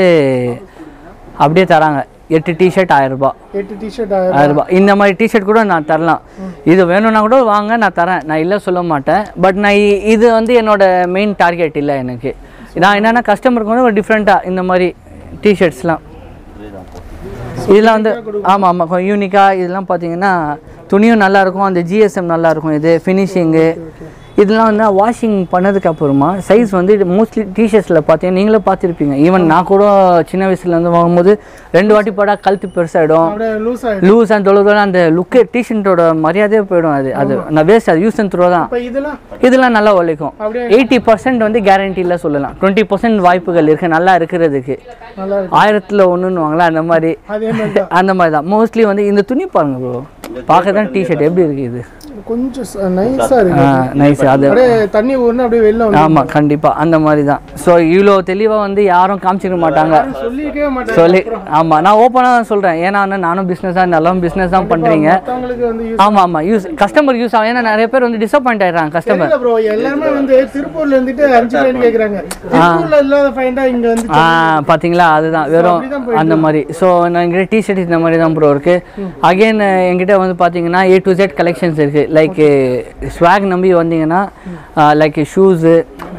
அப்படியே தராங்க எட்டு டிஷர்ட் ஆயிரம் ரூபாய் எட்டு டிஷர்ட் ஆயிரம் ஆயிரம் ரூபாய் இந்த மாதிரி டிஷர்ட் கூட நான் தரலாம் இது வேணும்னா கூட வாங்க நான் தரேன் நான் இல்லை சொல்ல மாட்டேன் பட் நான் இ- இது வந்து என்னோட மெயின் டார்கெட் இல்லை எனக்கு நான் என்னென்னா கஸ்டமருக்கு வந்து ஒரு டிஃப்ரெண்ட்டாக இந்த மாதிரி டிஷர்ட்ஸ்லாம் இதெல்லாம் வந்து ஆமாம் ஆமாம் கொஞ்சம் யூனிக்காக இதெல்லாம் பார்த்தீங்கன்னா துணியும் நல்லா இருக்கும் அந்த ஜிஎஸ்எம் நல்லா இருக்கும் இது ஃபினிஷிங்கு இதெல்லாம் வந்து வாஷிங் பண்ணதுக்கு அப்புறமா சைஸ் வந்து மோஸ்ட்லி டிஷர்ட்ஸில் பார்த்தீங்கன்னா நீங்களே பார்த்துருப்பீங்க ஈவன் நான் கூட சின்ன வயசுலேருந்து வாங்கும்போது ரெண்டு வாட்டி போட்டால் கழுத்து பெருசாகிடும் அப்படியே லூஸ் ஆயிடும் லூஸ் அண்ட் தொழுதோட அந்த லுக்கு டிஷர்ட்டோட மரியாதையே போயிடும் அது அது நான் வேஸ்ட் அது யூஸ் அண்ட் த்ரோ தான் இப்ப இதெல்லாம் இதெல்லாம் நல்லா உழைக்கும் அப்படியே எயிட்டி பர்சன்ட் வந்து கேரண்டியில் சொல்லலாம் டுவெண்ட்டி பர்சன்ட் வாய்ப்புகள் இருக்குது நல்லா இருக்கிறதுக்கு நல்லா இருக்கு ஆயிரத்தில் ஒன்றுன்னுவாங்களா அந்த மாதிரி அதே மாதிரி தான் அந்த மாதிரி தான் மோஸ்ட்லி வந்து இந்த துணி பாருங்க ப்ரோ பார்க்க தான் டிஷர்ட் எப்படி இருக்கு இது கொஞ்சம் நைஸா இருக்கு நைஸ் அது அப்படியே தண்ணி ஊர்னா அப்படியே வெளில வந்து ஆமாம் கண்டிப்பாக அந்த மாதிரி தான் ஸோ இவ்வளோ தெளிவாக வந்து யாரும் காமிச்சிக்க மாட்டாங்க சொல்லிக்கவே மாட்டேன் சொல்லி ஆமாம் நான் ஓப்பனாக தான் சொல்கிறேன் ஏன்னா வந்து நானும் பிஸ்னஸ் தான் நல்லா பிஸ்னஸ் தான் பண்ணுறீங்க மத்தவங்களுக்கு வந்து யூஸ் ஆமாம் ஆமாம் யூஸ் கஸ்டமர் யூஸ் ஆகும் ஏன்னா நிறைய பேர் வந்து டிசப்பாயிண்ட் ஆயிடுறாங்க கஸ்டமர் இல்ல ப்ரோ எல்லாருமே வந்து திருப்பூர்ல இருந்துட்டு அஞ்சு ஃபைன் கேக்குறாங்க திருப்பூர்ல இல்லாத ஃபைண்டா இங்க வந்து ஆ பார்த்தீங்களா அதுதான் வெறும் அப்படிதான் அந்த மாதிரி ஸோ நான் எங்கிட்ட டிஷர்ட் இந்த மாதிரி தான் ப்ரோ இருக்குது அகைன் என்கிட்ட வந்து பார்த்தீங்கன்னா ஏ டு ஜெட் கலெக்ஷன்ஸ் இருக்குது லைக் ஸ்வாக் நம்பி வந்தீங்கன்னா லைக் ஷூஸு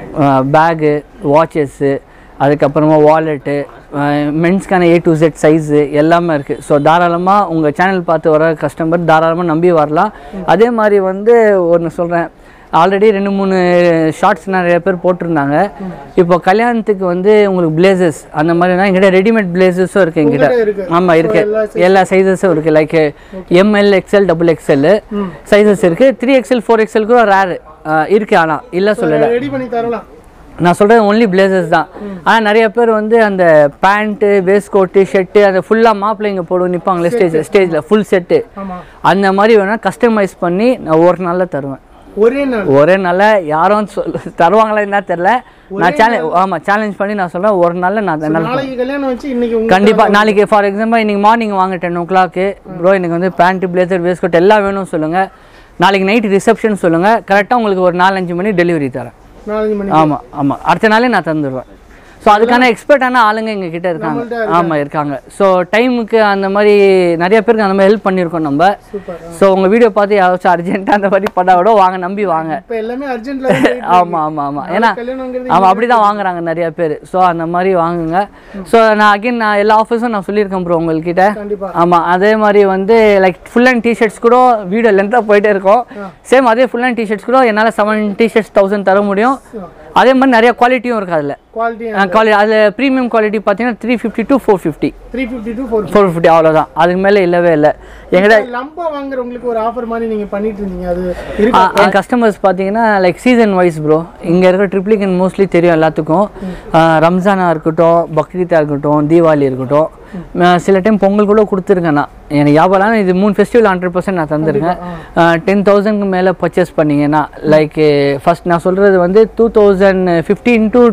பேகு வாட்சஸ்ஸு அதுக்கப்புறமா வாலெட்டு மென்ஸ்க்கான ஏ டு ஜெட் சைஸு எல்லாமே இருக்குது ஸோ தாராளமாக உங்கள் சேனல் பார்த்து வர கஸ்டமர் தாராளமாக நம்பி வரலாம் அதே மாதிரி வந்து ஒன்று சொல்கிறேன் ஆல்ரெடி ரெண்டு மூணு ஷார்ட்ஸ் நிறைய பேர் போட்டிருந்தாங்க இப்போ கல்யாணத்துக்கு வந்து உங்களுக்கு பிளேசஸ் அந்த மாதிரினா எங்கிட்ட ரெடிமேட் பிளேசஸும் இருக்குது எங்கிட்ட உங்ககிட்ட இருக்கு. ஆமாம் இருக்கு எல்லா சைஸஸும் இருக்குது like M L XL double XL sizes இருக்குது த்ரீ எக்ஸ்எல் ஃபோர் எக்ஸ்எல் கூட ரேரு இருக்குது ஆனால் இல்லை சொல்லலை ரெடி பண்ணி தரலாம் நான் சொல்கிறது ஒன்லி பிளேசர்ஸ் தான் ஆனால் நிறைய பேர் வந்து அந்த பேண்ட்டு வேஸ்ட் கோட்டு ஷர்ட்டு அந்த ஃபுல்லாக மாப்பிள்ளைங்க போடுவோம் நிற்பாங்களே ஸ்டேஜ் ஸ்டேஜில் ஃபுல் செட்டு ஆமா அந்த மாதிரி வேணால் கஸ்டமைஸ் பண்ணி நான் ஒரு நாளில் தருவேன் ஒரே நாள் ஒரே நாளில் யாரும் சொல் தருவாங்களா என்ன தெரில நான் சேலஞ்ச் ஆமாம் சேலஞ்ச் பண்ணி நான் சொல்கிறேன் ஒரு நாளில் நான் என்னால் நாளைக்கு கல்யாணம் வச்சு இன்னைக்கு உங்க கண்டிப்பாக நாளைக்கு ஃபார் எக்ஸாம்பிள் இன்னைக்கு மார்னிங் வாங்க டென் ஓ கிளாக்கு ப்ரோ எனக்கு வந்து பேண்ட்டு பிளேசர் வேஸ்ட் கோட் எல்லாம் வேணும்னு சொல்லுங்கள் நாளைக்கு நைட் ரிசப்ஷன் சொல்லுங்கள் கரெக்டாக உங்களுக்கு ஒரு நாலஞ்சு மணி டெலிவரி தரேன் நாலஞ்சு மணி ஆமாம் ஆமாம் அடுத்த நாளே நான் தந்துடுவேன் ஸோ அதுக்கான எக்ஸ்பர்ட்டான ஆளுங்க எங்கள் கிட்ட இருக்காங்க ஆமாம் இருக்காங்க ஸோ டைமுக்கு அந்த மாதிரி நிறைய பேருக்கு அந்த மாதிரி ஹெல்ப் பண்ணியிருக்கோம் நம்ம ஸோ உங்கள் வீடியோ பார்த்து யாராச்சும் அர்ஜென்ட்டாக அந்த மாதிரி பண்ணா கூட வாங்க நம்பி வாங்க இப்ப எல்லாமே அர்ஜென்ட்ல ஆமாம் ஆமாம் ஆமாம் ஏன்னா கல்யாணங்கிறது ஆமாம் அப்படி தான் வாங்குறாங்க நிறைய பேர் ஸோ அந்த மாதிரி வாங்குங்க ஸோ நான் அகைன் நான் எல்லா ஆஃபர்ஸும் நான் சொல்லியிருக்கேன் ப்ரோ உங்கள்கிட்ட கண்டிப்பா ஆமாம் அதே மாதிரி வந்து லைக் ஃபுல் அண்ட் டிஷர்ட்ஸ் கூட வீடியோ லென்த்தாக போயிட்டே இருக்கும் சேம் அதே ஃபுல் அண்ட் டிஷர்ட்ஸ் கூட என்னால் செவன் டிஷர்ட்ஸ் தௌசண்ட் தர முடியும் அதே மாதிரி நிறைய குவாலிட்டியும் இருக்குது அதில் குவாலிட்டி குவாலிட்டி அதில் ப்ரீமியம் குவாலிட்டி பார்த்தீங்கன்னா three fifty to four fifty three fifty to four four fifty அவ்வளோதான் அதுக்கு மேலே இல்லவே இல்லை எங்கிட்ட லம்பா வாங்குறவங்களுக்கு ஒரு ஆஃபர் மாதிரி நீங்க பண்ணிட்டு இருந்தீங்க அது இருக்கு ஆ, என் கஸ்டமர்ஸ் பார்த்தீங்கன்னா லைக் சீசன் வைஸ் ப்ரோ இங்கே இருக்கிற ட்ரிப்ளிகன் மோஸ்ட்லி தெரியும் எல்லாத்துக்கும் ஆ, ரம்ஜானாக இருக்கட்டும் பக்ரீத்தாக இருக்கட்டும் தீபாவளி இருக்கட்டும் ஆ, சில டைம் பொங்கல் கூட கொடுத்துருக்கேன் நான் எனக்கு வியாபாரம் இது மூணு ஃபெஸ்டிவல் ஹண்ட்ரட் பர்சன்ட் நான் தந்திருக்கேன் டென் தௌசண்ட்க்கு மேலே பர்ச்சேஸ் பண்ணீங்கன்னா லைக் ஃபர்ஸ்ட் நான் சொல்கிறது வந்து two thousand fifteen to two thousand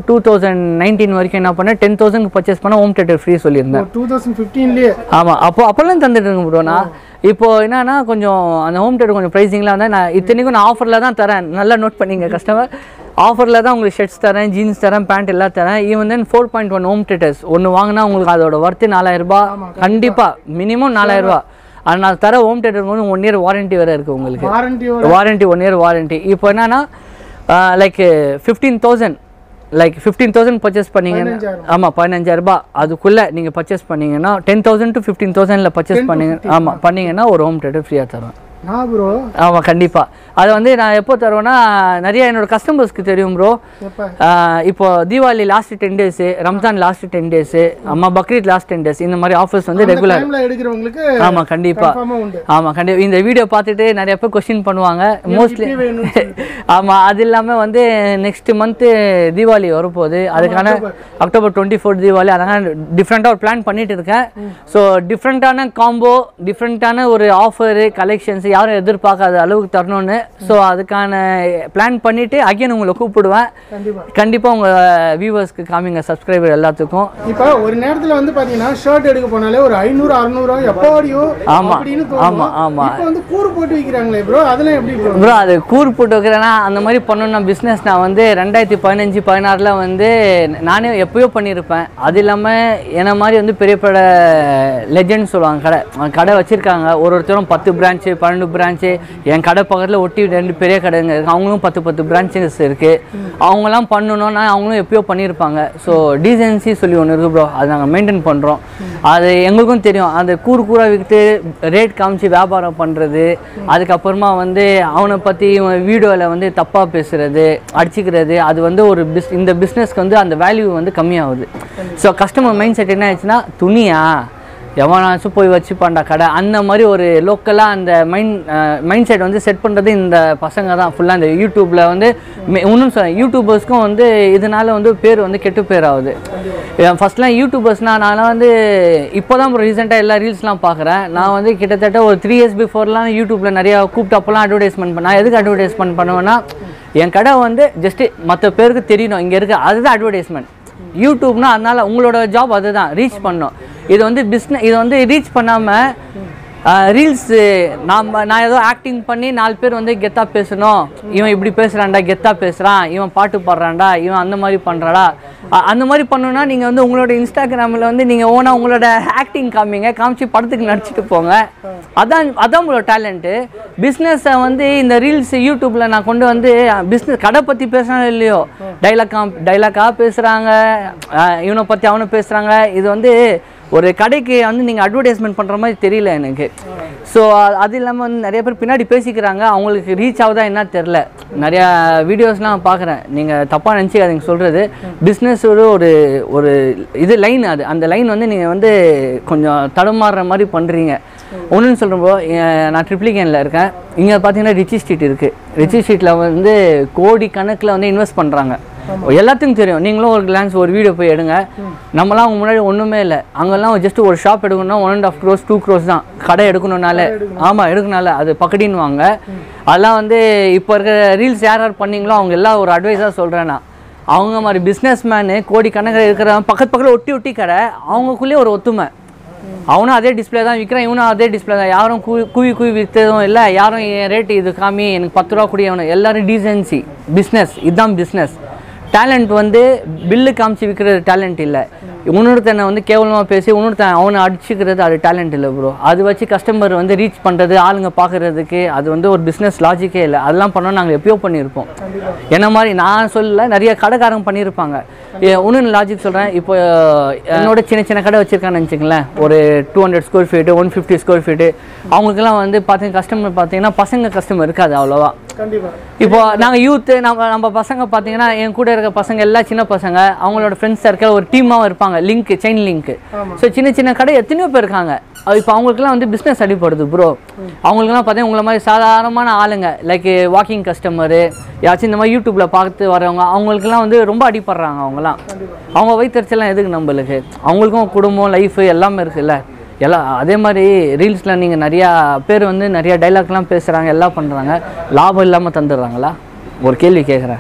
thousand nineteen வரைக்கும் என்ன பண்ணேன் டென் தௌசண்ட் பர்ச்சேஸ் பண்ண ஹோம் தேட்டர் ஃப்ரீ சொல்லியிருந்தேன் டூ தௌசண்ட் ஃபிஃப்டீன்லேயே ஆமாம் அப்போ அப்போல்லாம் தந்துட்டு இருக்கேன் ப்ரோ நான் இப்போ என்னன்னா கொஞ்சம் அந்த ஹோம் தேட்டர் கொஞ்சம் ப்ரைஸிங்லாம் வந்து நான் இத்தனைக்கும் நான் ஆஃபரில் தான் தரேன் நல்லா நோட் பண்ணிங்க கஸ்டமர் ஆஃபரில் தான் உங்களுக்கு ஷர்ட்ஸ் தரேன் ஜீன்ஸ் தரேன் பேண்ட் எல்லாம் தரேன் even then four point one home theatres ஒன்று வாங்கினா உங்களுக்கு அதோட ஒர்த்து நாலாயிரம் ரூபாய் கண்டிப்பாக மினிமம் நாலாயிரம் ரூபாய் அது நான் தர ஹோம் தேட்டருக்கு வந்து ஒன் இயர் வாரண்டி வேறு இருக்குது உங்களுக்கு வாரண்டியோட வாரண்டி ஒன் இயர் வாரண்டி இப்போ என்னன்னா like fifteen thousand like fifteen thousand purchase பண்ணீங்கன்னா ஆமாம் பதினஞ்சாயிரம் ரூபாய் அதுக்குள்ளே நீங்கள் பர்ச்சேஸ் பண்ணீங்கன்னா டென் தௌசண்ட் டு ஃபிஃப்டீன் தௌசண்டில் பர்ச்சேஸ் பண்ணீங்க ஆமாம் பண்ணீங்கன்னா ஒரு ஹோம் தேட்டர் ஃப்ரீயாக தருவேன் நான் ப்ரோ ஆமாம் கண்டிப்பாக அது வந்து நான் எப்போ தருவேன்னா நிறைய என்னோட கஸ்டமர்ஸ்க்கு தெரியும் ப்ரோ எப்போ இப்போ Deepavali last ten days Ramzan last ten days அம்மா பக்ரீத் லாஸ்ட் டென் டேஸ் இந்த மாதிரி ஆஃபர்ஸ் வந்து ரெகுலர் டைமில் எடுக்கிறவங்களுக்கு ஆமாம் கண்டிப்பாக கன்ஃபார்மாக உண்டு ஆமாம் கண்டிப்பாக இந்த வீடியோ பார்த்துட்டு நிறைய பேர் கொஸ்டின் பண்ணுவாங்க மோஸ்ட்லி இப்படி வேணும்னு சொல்லிட்டு. ஆமாம் அது இல்லாமல் வந்து நெக்ஸ்ட் மந்த்து தீபாவளி வரப்போகுது அதுக்கான அக்டோபர் டுவெண்ட்டி ஃபோர் தீபாவளி அதனால டிஃப்ரெண்ட்டாக ஒரு பிளான் பண்ணிட்டு இருக்கேன் ஸோ டிஃப்ரெண்ட்டான காம்போ டிஃப்ரெண்ட்டான ஒரு ஆஃபரு கலெக்ஷன்ஸ் யாரும் எதிர்பார்க்காத அளவுக்கு தரணும்னு ஸோ அதுக்கான பிளான் பண்ணிவிட்டு அகைன் உங்களை கூப்பிடுவேன் கண்டிப்பா கண்டிப்பாக உங்கள் வியூவர்ஸ்க்கு காமிங்க சப்ஸ்கிரைபர் எல்லாத்துக்கும் இப்போ ஒரு நேரத்துல வந்து பாத்தீங்கன்னா ஷர்ட் எடுக்க போனாலே ஒரு ஐநூறு அறுநூறு எப்பாடியோ ஆமா. அப்படின்னு ஆமா, ஆமா. இப்போ வந்து கூறு போட்டு விற்கிறாங்களே ப்ரோ அதெல்லாம் எப்படி ப்ரோ ப்ரோ அது கூறு போட்டு வைக்கிறேன்னா அந்த மாதிரி பண்ணணும்னா பிஸ்னஸ் நான் வந்து ரெண்டாயிரத்தி பதினஞ்சு பதினாறில் வந்து நானே எப்பயோ பண்ணியிருப்பேன் அது இல்லாமல் என்ன மாதிரி வந்து பெரிய பெரிய லெஜெண்ட் சொல்லுவாங்க கடை அவங்க கடை வச்சுருக்காங்க ஒரு ஒருத்தரும் பத்து பிரான்ச்சு பன்னெண்டு பிரான்ச்சு என் கடை பக்கத்தில் ஒட்டி ரெண்டு பெரிய கடைங்க இருக்கு அவங்களும் பத்து பத்து பிரான்ச்சஸ் இருக்குது அவங்களாம் பண்ணணும்னா அவங்களும் எப்பயோ பண்ணியிருப்பாங்க ஸோ டீசென்சி சொல்லி ஒன்று இருக்குது ப்ரோ அது நாங்கள் மெயின்டைன் பண்ணுறோம் அது எங்களுக்கும் தெரியும் அந்த கூறு கூறாக விற்று ரேட் காமிச்சு வியாபாரம் பண்ணுறது அதுக்கப்புறமா வந்து அவனை பற்றி வீடியோவில் வந்து தப்பாக பேசுறது அடிச்சுக்கிறது அது வந்து ஒரு பிஸ் இந்த பிஸ்னஸ்க்கு வந்து அந்த வேல்யூ வந்து கம்மியாகுது ஸோ கஸ்டமர் மைண்ட் செட் என்ன ஆயிடுச்சுன்னா துணியா எவனாச்சும் போய் வச்சுப்பான்டா கடை அந்த மாதிரி ஒரு லோக்கலாக அந்த மைண்ட் மைண்ட் செட் வந்து செட் பண்ணுறது இந்த பசங்க தான் ஃபுல்லாக இந்த யூடியூப்பில் வந்து மே- இன்னும் சொல்ல யூடியூபர்ஸ்க்கும் வந்து இதனால வந்து பேர் வந்து கெட்டு பேர் ஆகுது ஃபர்ஸ்ட்லாம் யூடியூபர்ஸ்னால் நான் வந்து இப்போ தான் ரீசெண்டாக எல்லா ரீல்ஸ்லாம் பார்க்குறேன் நான் வந்து கிட்டத்தட்ட ஒரு த்ரீ இயர்ஸ் பிஃபோர்லாம் யூடியூப்பில் நிறையா கூப்பிட்டு அப்போல்லாம் அட்வர்டைஸ்மெண்ட் பண்ணேன் எதுக்கு அட்வர்டைஸ்மெண்ட் பண்ணுவேன்னா என் கடை வந்து ஜஸ்ட்டு மற்ற பேருக்கு தெரியணும் இங்கே இருக்க அதுதான் அட்வர்டைஸ்மெண்ட் யூடியூப்னா அதனால உங்களோட ஜாப் அதுதான் ரீச் பண்ணணும் இது வந்து பிஸ்னஸ் இது வந்து ரீச் பண்ணாமல் ரீல்ஸு நாம நான் ஏதோ ஆக்டிங் பண்ணி நாலு பேர் வந்து கெத்தா பேசணும் இவன் இப்படி பேசுகிறான்டா கெத்தா பேசுகிறான் இவன் பாட்டு பாடுறான்டா இவன் அந்த மாதிரி பண்ணுறாடா அந்த மாதிரி பண்ணணும்னா நீங்கள் வந்து உங்களோட இன்ஸ்டாகிராமில் வந்து நீங்கள் ஓனாக உங்களோட ஆக்டிங் காமிங்க காமிச்சு படத்துக்கு நடிச்சிட்டு போங்க அதான் அதான் உங்களோட டேலண்ட்டு பிஸ்னஸை வந்து இந்த ரீல்ஸ் யூடியூப்பில் நான் கொண்டு வந்து பிஸ்னஸ் கடை பற்றி பேசுனாலும் இல்லையோ டைலாக் டைலாக்காக பேசுகிறாங்க இவனை பற்றி அவனை பேசுகிறாங்க இது வந்து ஒரு கடைக்கு வந்து நீங்கள் அட்வர்டைஸ்மெண்ட் பண்ணுற மாதிரி தெரியல எனக்கு ஸோ அது இல்லாமல் வந்து நிறைய பேர் பின்னாடி பேசிக்கிறாங்க அவங்களுக்கு ரீச் ஆகுதா என்ன தெரில நிறையா வீடியோஸ்லாம் பார்க்குறேன் நீங்கள் தப்பாக நினச்சிக்காதீங்க சொல்கிறது பிஸ்னஸ் ஒரு ஒரு ஒரு இது லைன் அது அந்த லைன் வந்து நீங்கள் வந்து கொஞ்சம் தடுமாறுற மாதிரி பண்ணுறீங்க ஒன்றுன்னு சொல்கிறப்போ நான் ட்ரிப்ளிகேனில் இருக்கேன் இங்கே பார்த்தீங்கன்னா ரிச்சி ஸ்ட்ரீட் இருக்குது ரிச்சி ஸ்ட்ரீட்டில் வந்து கோடி கணக்கில் வந்து இன்வெஸ்ட் பண்ணுறாங்க எல்லாத்துக்கும் தெரியும் நீங்களும் ஒரு கிளான்ஸ் ஒரு வீடியோ போய் எடுங்க நம்மலாம் அவங்க முன்னாடி ஒன்றுமே இல்லை அங்கெல்லாம் ஜஸ்ட் ஒரு ஷாப் எடுக்கணும்னா one and half crores two crores தான் கடை எடுக்கணும்னால ஆமாம் எடுக்கணும்னால அது பக்கடின்னு வாங்க அதெல்லாம் வந்து இப்போ இருக்கிற ரீல்ஸ் யார் யார் பண்ணீங்களோ அவங்க எல்லாம் ஒரு அட்வைஸாக சொல்கிறேன் நான் அவங்க மாதிரி பிஸ்னஸ் மேனு கோடி கணக்கில் இருக்கிறவன் பக்கத்து பக்கத்தில் ஒட்டி ஒட்டி கடை அவங்களுக்குள்ளேயே ஒரு ஒத்துமை அவனும் அதே டிஸ்பிளே தான் விற்கிறான் இவனும் அதே டிஸ்பிளே தான் யாரும் குவி குவி குவி விற்றதும் இல்லை யாரும் என் ரேட்டு இது காமி எனக்கு பத்து ரூபா கூடிய அவனு எல்லாரும் டீசென்சி பிஸ்னஸ் இதுதான் பிஸ்னஸ் டேலண்ட் வந்து பில்லு காமிச்சு விற்கிறது டேலண்ட் இல்லை இன்னொருத்தனை வந்து கேவலமாக பேசி இன்னொருத்தன் அவனை அடிச்சுக்கிறது அது டேலண்ட் இல்லை ப்ரோ அது வச்சு கஸ்டமர் வந்து ரீச் பண்ணுறது ஆளுங்க பார்க்குறதுக்கு அது வந்து ஒரு பிஸ்னஸ் லாஜிக்கே இல்லை அதெல்லாம் பண்ணோம் நாங்கள் எப்பயோ பண்ணியிருப்போம் என்ன மாதிரி நான் சொல்லல நிறைய கடைக்காரங்க பண்ணியிருப்பாங்க இன்னொன்று லாஜிக் சொல்கிறேன் இப்போ என்னோட சின்ன சின்ன கடை வச்சுருக்கான்னு வச்சுங்களேன் ஒரு two hundred square feet one fifty square feet அவங்களுக்குலாம் வந்து பார்த்தீங்க கஸ்டமர் பார்த்தீங்கன்னா பசங்க கஸ்டமர் இருக்காது அவ்வளோவா கண்டிப்பா இப்போ நாங்கள் யூத்து நம்ம நம்ம பசங்க பார்த்தீங்கன்னா என் கூட இருக்க பசங்க எல்லாம் சின்ன பசங்க அவங்களோட ஃப்ரெண்ட்ஸ் சர்க்கிள் ஒரு டீமாகவும் இருப்பாங்க லிங்க் செயின் லிங்க் ஸோ சின்ன சின்ன கடை எத்தனையோ பேர் இருக்காங்க அது இப்போ அவங்களுக்குலாம் வந்து பிஸ்னஸ் அடிப்படுது ப்ரோ அவங்களுக்குலாம் பார்த்தீங்கன்னா உங்களை மாதிரி சாதாரணமான ஆளுங்க லைக் வாக்கிங் கஸ்டமரு யாச்சும் இந்த மாதிரி யூடியூப்பில் பார்த்து வரவங்க அவங்களுக்குலாம் வந்து ரொம்ப அடிப்படுறாங்க அவங்கலாம் அவங்க வயிற்றுச்சலாம் எதுக்கு நம்மளுக்கு அவங்களுக்கும் குடும்பம் லைஃபு எல்லாமே இருக்குல்ல எல்லாம் அதே மாதிரி ரீல்ஸில் நீங்கள் நிறையா பேர் வந்து நிறையா டைலாக்லாம் பேசுகிறாங்க எல்லாம் பண்ணுறாங்க லாபம் இல்லாமல் தந்துடுறாங்களா ஒரு கேள்வி கேட்குறேன்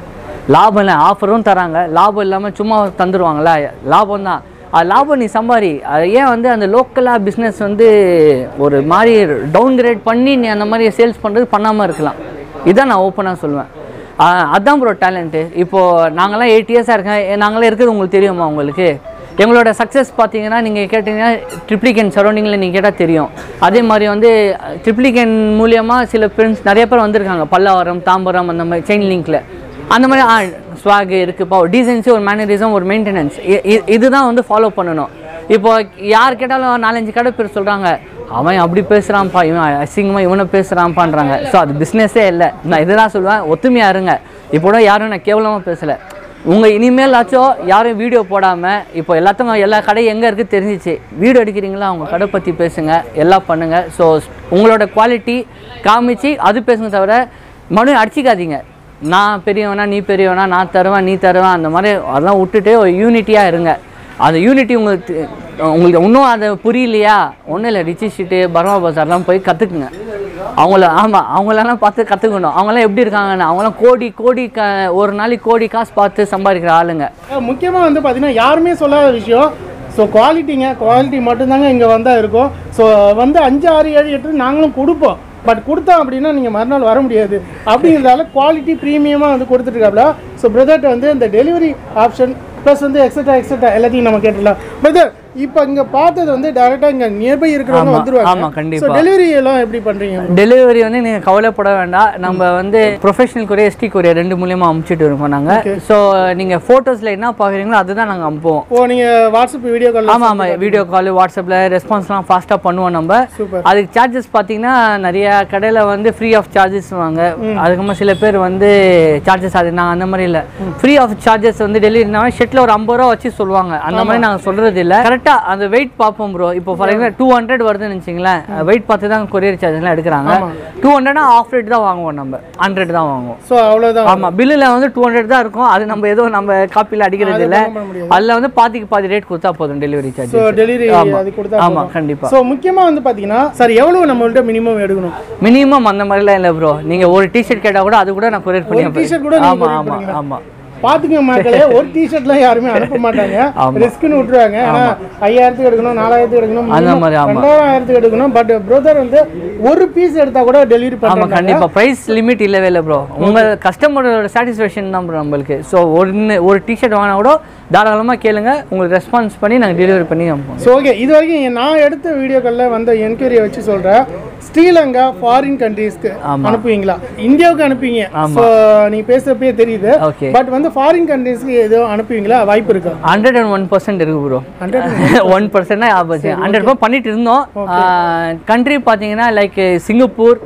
லாபம் இல்லை ஆஃபரும் தராங்க லாபம் இல்லாமல் சும்மா தந்துடுவாங்களா லாபம் தான் அது லாபம் நீ சம்பாரி அது ஏன் வந்து அந்த லோக்கலாக பிஸ்னஸ் வந்து ஒரு மாதிரி டவுன் கிரேட் பண்ணி நீ அந்த மாதிரி சேல்ஸ் பண்ணுறது பண்ணாமல் இருக்கலாம் இதான் நான் ஓப்பனாக சொல்லுவேன் ஆஹ் அதான் ப்ரோ டேலண்ட்டு இப்போது நாங்களாம் எயிட் இயர்ஸாக இருக்கேன் ஏ, நாங்களாம் இருக்கிறது உங்களுக்கு தெரியுமா உங்களுக்கு எங்களோட சக்ஸஸ் பார்த்தீங்கன்னா நீங்கள் கேட்டிங்கன்னா ட்ரிப்ளிகேன் சரௌண்டிங்கில் நீங்கள் கேட்டால் தெரியும் அதே மாதிரி வந்து ட்ரிப்ளிகேன் மூலியமாக சில ஃப்ரெண்ட்ஸ் நிறைய பேர் வந்திருக்காங்க பல்லாவரம் தாம்பரம் அந்த மாதிரி செயின் லிங்க்கில் அந்த மாதிரி ஆ ஸ்வாக் இருக்குப்பா ஒரு டீசென்சி ஒரு மேனரிசம் ஒரு மெயின்டெனன்ஸ் இதுதான் வந்து ஃபாலோ பண்ணணும் இப்போ யார் கேட்டாலும் நாலஞ்சு கடை பேர் சொல்கிறாங்க அவன் அப்படி பேசுகிறான்ப்பா இவன் அசிங்கமாக இவனை பேசுகிறான்ப்பான்றாங்க ஸோ அது பிஸ்னஸே இல்லை நான் இதுதான் சொல்லுவேன் ஒத்துமையாக இருங்க இப்போ கூட யாரும் நான் கேவலமாக பேசலை உங்கள் இனிமேலாச்சும் யாரும் வீடியோ போடாமல் இப்போ எல்லாத்துக்கும் எல்லா கடையும் எங்கே இருக்குது தெரிஞ்சிச்சு வீடியோ எடுக்கிறீங்களா அவங்க கடை பற்றி பேசுங்க எல்லாம் பண்ணுங்கள் ஸோ உங்களோட குவாலிட்டி காமிச்சு அது பேசுங்க தவிர மறுபடியும் அடிச்சிக்காதீங்க நான் பெரியவனா நீ பெரியவனா நான் தருவேன் நீ தருவேன் அந்த மாதிரி அதெல்லாம் விட்டுட்டு ஒரு யூனிட்டியாக இருங்க அந்த யூனிட்டி உங்களுக்கு தெ- உங்களுக்கு இன்னும் அது புரியலையா ஒன்றும் இல்லை ரிச்சி ஷீட்டு பர்மா பஜார்லாம் போய் கற்றுக்குங்க அவங்கள ஆமாம் அவங்களெல்லாம் பார்த்து கற்றுக்கணும் அவங்களாம் எப்படி இருக்காங்கன்னு அவங்களாம் கோடி கோடி க ஒரு நாளைக்கு கோடி காசு பார்த்து சம்பாதிக்கிற ஆளுங்க முக்கியமாக வந்து பார்த்தீங்கன்னா யாருமே சொல்லாத விஷயம் ஸோ குவாலிட்டிங்க குவாலிட்டி மட்டும்தாங்க இங்கே வந்தால் இருக்கும் ஸோ வந்து அஞ்சு ஆறு ஏழு எட்டு நாங்களும் கொடுப்போம் பட் கொடுத்தோம் அப்படின்னா நீங்கள் மறுநாள் வர முடியாது அப்படிங்கிறதால குவாலிட்டி ப்ரீமியமாக வந்து கொடுத்துட்ருக்காப்ல ஸோ பிரதர்கிட்ட வந்து இந்த டெலிவரி ஆப்ஷன் ப்ளஸ் வந்து எக்ஸட்ரா எக்ஸட்ரா எல்லாத்தையும் நம்ம கேட்டுடலாம் பிரதர் இப்போ இங்கே பார்த்தது வந்து டேரெக்டாக இங்கே நியர்பை இருக்கிறவங்க ஆமா, வந்துருவாங்க ஆமா, கண்டிப்பா. ஸோ டெலிவரி எல்லாம் எப்படி பண்ணுறீங்க டெலிவரி வந்து நீங்கள் கவலைப்பட வேண்டாம் நம்ம வந்து ப்ரொஃபஷனல் கொரியர் எஸ்டி கொரியர் ரெண்டு மூலியமா அமுச்சிட்டு இருக்கோம் நாங்கள் ஸோ நீங்கள் ஃபோட்டோஸில் என்ன பார்க்குறீங்களோ அதுதான் நாங்கள் அனுப்புவோம் ஓ நீங்கள் வாட்ஸ்அப் வீடியோ கால் ஆமாம் ஆமாம் வீடியோ கால் வாட்ஸ்அப்பில் ரெஸ்பான்ஸ்லாம் ஃபாஸ்ட்டாக பண்ணுவோம் நம்ம Super. அதுக்கு சார்ஜஸ் பார்த்தீங்கன்னா நிறைய கடையில் வந்து ஃப்ரீ ஆஃப் சார்ஜஸ் வாங்க அதுக்கப்புறமா சில பேர் வந்து சார்ஜஸ் அது நாங்கள் அந்த மாதிரி இல்லை ஃப்ரீ ஆஃப் சார்ஜஸ் வந்து டெலிவரினா ஷெட்டில் ஒரு ஐம்பது ரூபா வச்சு சொல்லுவாங்க அந்த மாதிரி நாங்கள் சொல்கிறது இல்லை கரெக்டாக அந்த வெயிட் பார்ப்போம் ப்ரோ இப்போ ஃபார் எக்ஸாம்பிள் டூ ஹண்ட்ரட் வருதுன்னு வச்சிங்களேன் வெயிட் பார்த்து தான் கொரியர் சார்ஜஸ்லாம் எடுக்கிறாங்க டூ ஹண்ட்ரட்னா ஆஃப் ரேட் தான் வாங்குவோம் நம்ம ஹண்ட்ரட் தான் வாங்குவோம் ஸோ அவ்வளோதான் ஆமாம் பில்லில் வந்து டூ ஹண்ட்ரட் தான் இருக்கும் அது நம்ம ஏதோ நம்ம காப்பியில் அடிக்கிறது இல்லை பண்ண முடியாது. அதில் வந்து பாதிக்கு பாதி ரேட் கொடுத்தா போதும் டெலிவரி சார்ஜ் ஸோ டெலிவரி ஆமா. அது கொடுத்தா ஆமா கண்டிப்பா ஸோ முக்கியமாக வந்து பார்த்தீங்கன்னா சார் எவ்வளோ நம்மள்ட்ட மினிமம் எடுக்கணும் மினிமம் அந்த மாதிரிலாம் இல்லை ப்ரோ நீங்க ஒரு டிஷர்ட் கேட்டா கூட அது கூட நான் கொரியர் பண்ணி ஒரு t-shirt கூட நீங்க ஆமா courier ஆமா பண்ணுவீங்களா? ஆமா பாத்துக்க மக்களே ஒரு டிஷர்ட்லாம் யாருமே அனுப்ப மாட்டாங்க ஆமா. ரிஸ்க்னு விட்டுருவாங்க ஏன்னா ஐயாயிரத்துக்கு எடுக்கணும் நாலாயிரத்துக்கு எடுக்கணும் அந்த minimum மாதிரி, ஆமா. ரெண்டாயிரத்துக்கு எடுக்கணும் பட் பிரதர் வந்து ஒரு பீஸ் எடுத்தா கூட டெலிவரி ஆமா பண்ணுறாங்க கண்டிப்பா பிரைஸ் லிமிட் இல்லவே இல்லை ப்ரோ உங்க கஸ்டமரோட சாட்டிஸ்ஃபேக்ஷன் தான் bro நம்மளுக்கு ஸோ ஒன்று ஒரு டிஷர்ட் வாங்கினா கூட தாராளமா கேளுங்க உங்களுக்கு ரெஸ்பான்ஸ் பண்ணி நாங்க டெலிவரி பண்ணி அனுப்புவோம் ஸோ ஓகே இது வரைக்கும் நான் எடுத்த வீடியோக்களில் வந்த என்கொயரியை வச்சு சொல்கிறேன் ஸ்ரீலங்கா ஃபாரின் கண்ட்ரீஸ்க்கு ஆமா. அனுப்புவீங்களா இந்தியாவுக்கு அனுப்புவீங்க ஆமா. ஸோ நீ பேசுறப்பே தெரியுது Okay. பட் வந்து ஃபாரின் கண்ட்ரீஸ்க்கு எதுவும் அனுப்புவீங்களா வாய்ப்பு இருக்கா ஹண்ட்ரட் அண்ட் ஒன் பர்சன்ட் இருக்கு ப்ரோ ஒன் பர்சன்ட் தான் ஆபத்து ஹண்ட்ரட் பர்சன்ட் பண்ணிட்டு இருந்தோம் கண்ட்ரி பார்த்தீங்கன்னா லைக் சிங்கப்பூர்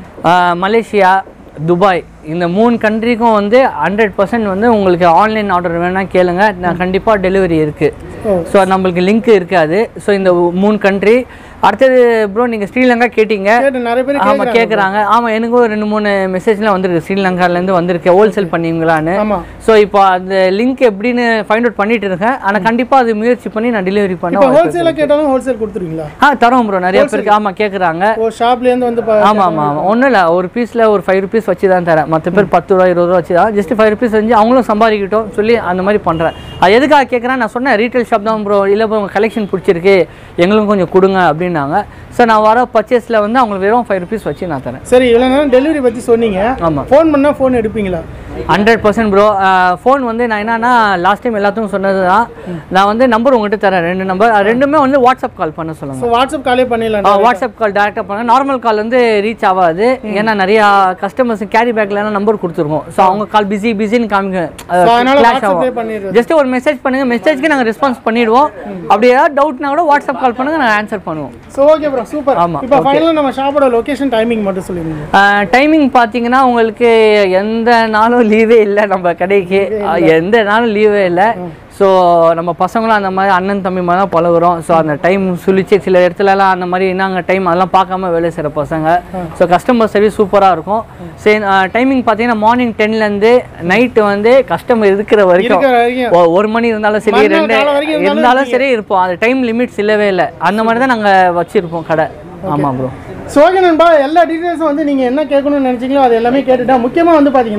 மலேசியா துபாய் இந்த மூணு கண்ட்ரிக்கும் வந்து ஹண்ட்ரட் பர்சன்ட் வந்து உங்களுக்கு ஆன்லைன் ஆர்டர் வேணா கேளுங்க நான் கண்டிப்பாக டெலிவரி இருக்குது ஸோ நம்மளுக்கு லிங்க் இருக்காது ஸோ இந்த மூணு கண்ட்ரி அடுத்தது ப்ரோ நீங்கள் ஸ்ரீலங்கா கேட்டீங்க கேட்டு நிறைய பேர் ஆமாம் கேட்குறாங்க கேட்குறாங்க ஆமாம் எனக்கும் ஒரு ரெண்டு மூணு மெசேஜ்லாம் வந்திருக்கு ஸ்ரீலங்காலேருந்து வந்திருக்கு ஹோல்சேல் பண்ணுவீங்களான்னு ஆமா. ஸோ இப்போ அந்த லிங்க் எப்படின்னு ஃபைண்ட் அவுட் பண்ணிட்டு இருக்கேன் ஆனால் கண்டிப்பாக அது முயற்சி பண்ணி நான் டெலிவரி பண்ண இப்போ வாய்ப்பு ஹோல்சேலாக கேட்டாலும் ஹோல்சேல் கொடுத்துருவீங்களா இருக்கு. ஆ தரோம் ப்ரோ நிறைய பேருக்கு ஆமாம் கேட்குறாங்க ஓ ஷாப்லேருந்து வந்து பா- ஆமாம் ஆமாம் ஆமாம் ஒன்றும் இல்லை ஒரு பீஸில் ஒரு ஃபைவ் ருபீஸ் வச்சு தான் தரேன் மற்ற பேர் பத்து ரூபா இருபது ரூபா வச்சு தான் ஜஸ்ட் ஃபைவ் ருபீஸ் வந்து அவங்களும் சம்பாதிக்கட்டும் சொல்லி அந்த மாதிரி பண்ணுறேன் அது எதுக்காக கேட்குறேன் நான் சொன்னேன் ரீட்டைல் ஷாப் தான் ப்ரோ இல்லை ப்ரோ உங்கள் கலெக்ஷன் பிடிச்சிருக்கு எங்களுக்கும் கொஞ்சம் கொடுங்க அப்படின்னாங்க ஸோ நான் வர பர்ச்சேஸில் வந்து அவங்களுக்கு வெறும் ஃபைவ் ருபீஸ் வச்சு நான் தரேன் சரி இவ்வளோ நேரம் டெலிவரி பற்றி சொன்னீங்க ஆமாம் ஃபோன் பண்ணால் ஃபோன் எடுப்பீங்களா ஹண்ட்ரட் பர்சன்ட் ப்ரோ ஃபோன் வந்து நான் என்னன்னா லாஸ்ட் டைம் எல்லாத்துக்கும் சொன்னது தான் நான் வந்து நம்பர் உங்ககிட்ட தரேன் ரெண்டு நம்பர் ரெண்டுமே வந்து வாட்ஸ்அப் கால் பண்ண சொல்லுங்க ஸோ வாட்ஸ்அப் காலே பண்ணிடலாம் ஆ, வாட்ஸ்அப் கால் டேரெக்டாக பண்ணுங்க நார்மல் கால் வந்து ரீச் ஆகாது ஏன்னா நிறைய கஸ்டமர்ஸ் கேரி பேக்லாம் நம்பர் கொடுத்துருக்கோம் ஸோ அவங்க கால் பிஸி பிஸின்னு காமிக்க So, அதனால கிளாஷ் WhatsApp லயே ஆகும் பண்ணிடுறது. ஜஸ்ட் ஒரு மெசேஜ் பண்ணுங்க மெசேஜ்க்கு நாங்கள் ரெஸ்பான்ஸ் பண்ணிடுவோம் அப்படி ஏதாவது டவுட்னா கூட வாட்ஸ்அப் கால் பண்ணுங்க நாங்கள் ஆன்சர் பண்ணுவோம் ஸோ ஓகே ப்ரோ சூப்பர் ஆமா, இப்போ okay. ஃபைனலாக நம்ம ஷாப்போட லொகேஷன் டைமிங் மட்டும் சொல்லிடுங்க டைமிங் பார்த்தீங்கன்னா உங்களுக்கு எந்த நாளும் லீவே இல்லை நம்ம கடைக்கு அஹ், எந்த நாளும் லீவே இல்லை ஸோ நம்ம பசங்களும் அந்த மாதிரி அண்ணன் தம்பி மாதிரி தான் பழகுறோம் ஸோ அந்த டைம் சுழிச்சு சில இடத்துலலாம் அந்த மாதிரி என்னங்க டைம் அதெல்லாம் பார்க்காம வேலை செய்கிற பசங்க ஸோ கஸ்டமர் சர்வீஸ் சூப்பராக இருக்கும் சரி டைமிங் பார்த்தீங்கன்னா மார்னிங் டென்லேருந்து நைட்டு வந்து கஸ்டமர் இருக்கிற வரைக்கும் இருக்கிற வரைக்கும். ஒ- ஒரு மணி இருந்தாலும் சரி மறுநாள் ரெண்டு காலை வரைக்கும் இருந்தாலும் இருந்தாலும் சரி இருப்போம் அந்த டைம் லிமிட்ஸ் இல்லவே இல்லை அந்த மாதிரி தான் நாங்கள் வச்சுருப்போம் கடை ஆமாம் ப்ரோ ஸோ ஓகே நண்பா எல்லா டீட்டெயில்ஸும் வந்து நீங்கள் என்ன கேட்கணும்னு நினச்சிங்களோ அது எல்லாமே கேட்டுட்டா முக்கியமாக வந்து பார்த்தீங்கன்னா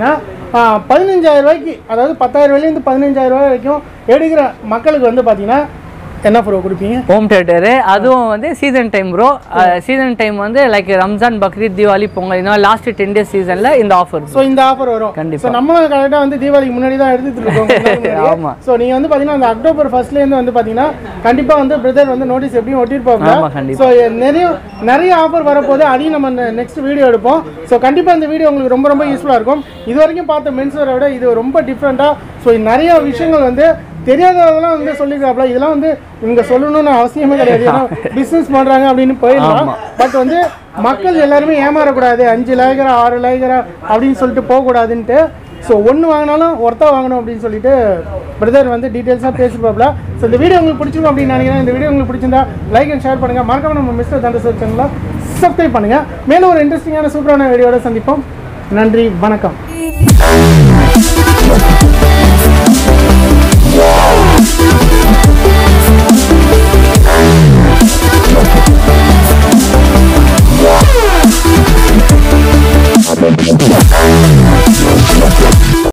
பதினஞ்சாயிரம் ரூபாய்க்கு அதாவது பத்தாயிரம் ரூபாயிலேருந்து பதினஞ்சாயிரம் ரூபாய் வரைக்கும் எடுக்கிற மக்களுக்கு வந்து பார்த்தீங்கன்னா என்ன ப்ரோ கொடுப்பீங்க ஹோம் தேட்டரு அதுவும் வந்து season time bro season time வந்து லைக் ரம்ஜான் பக்ரீத் தீபாவளி பொங்கல் இந்த லாஸ்ட் டென் டேஸ் சீசனில் இந்த ஆஃபர் ஸோ இந்த ஆஃபர் வரும் கண்டிப்பா. ஸோ நம்ம கரெக்டாக வந்து தீபாவளிக்கு முன்னாடி தான் எடுத்துட்டு இருக்கோம் ஆமா. ஸோ நீங்கள் வந்து பார்த்தீங்கன்னா அந்த அக்டோபர் ஃபர்ஸ்ட்லேருந்து வந்து பார்த்தீங்கன்னா கண்டிப்பாக வந்து பிரதர் வந்து நோட்டீஸ் எப்படியும் ஒட்டிருப்பாங்க ஆமா, கண்டிப்பா. ஸோ நிறைய நிறைய ஆஃபர் வரப்போது அதையும் நம்ம நெக்ஸ்ட் வீடியோ எடுப்போம் ஸோ கண்டிப்பாக இந்த வீடியோ உங்களுக்கு ரொம்ப ரொம்ப யூஸ்ஃபுல்லாக இருக்கும் இது வரைக்கும் பார்த்த மென்ஸ்வரை விட இது ரொம்ப டிஃப்ரெண்ட்டாக ஸோ நிறைய விஷயங்கள் வந்து தெரியாததெல்லாம் வந்து சொல்லிக்கிறாப்ல இதெல்லாம் வந்து இவங்க சொல்லணும்னு அவசியமே கிடையாது ஏன்னா பிஸ்னஸ் பண்ணுறாங்க அப்படின்னு போயிடலாம் பட் வந்து மக்கள் எல்லாருமே ஏமாறக்கூடாது அஞ்சு லேகரா ஆறு லேகரா அப்படின்னு சொல்லிட்டு போகக்கூடாதுன்ட்டு ஸோ ஒன்று வாங்கினாலும் ஒருத்தா வாங்கணும் அப்படின்னு சொல்லிட்டு பிரதர் வந்து டீட்டெயில்ஸாக பேசிப்பாப்ல ஸோ இந்த வீடியோ உங்களுக்கு பிடிச்சிருக்கும் அப்படின்னு நினைக்கிறேன் இந்த வீடியோ உங்களுக்கு பிடிச்சிருந்தா லைக் அண்ட் ஷேர் பண்ணுங்கள் மறக்காம நம்ம மிஸ்டர் தண்டசர் சேனலில் சப்ஸ்கிரைப் பண்ணுங்கள் மேலும் ஒரு இன்ட்ரெஸ்டிங்கான சூப்பரான வீடியோட சந்திப்போம் நன்றி வணக்கம் Thank you.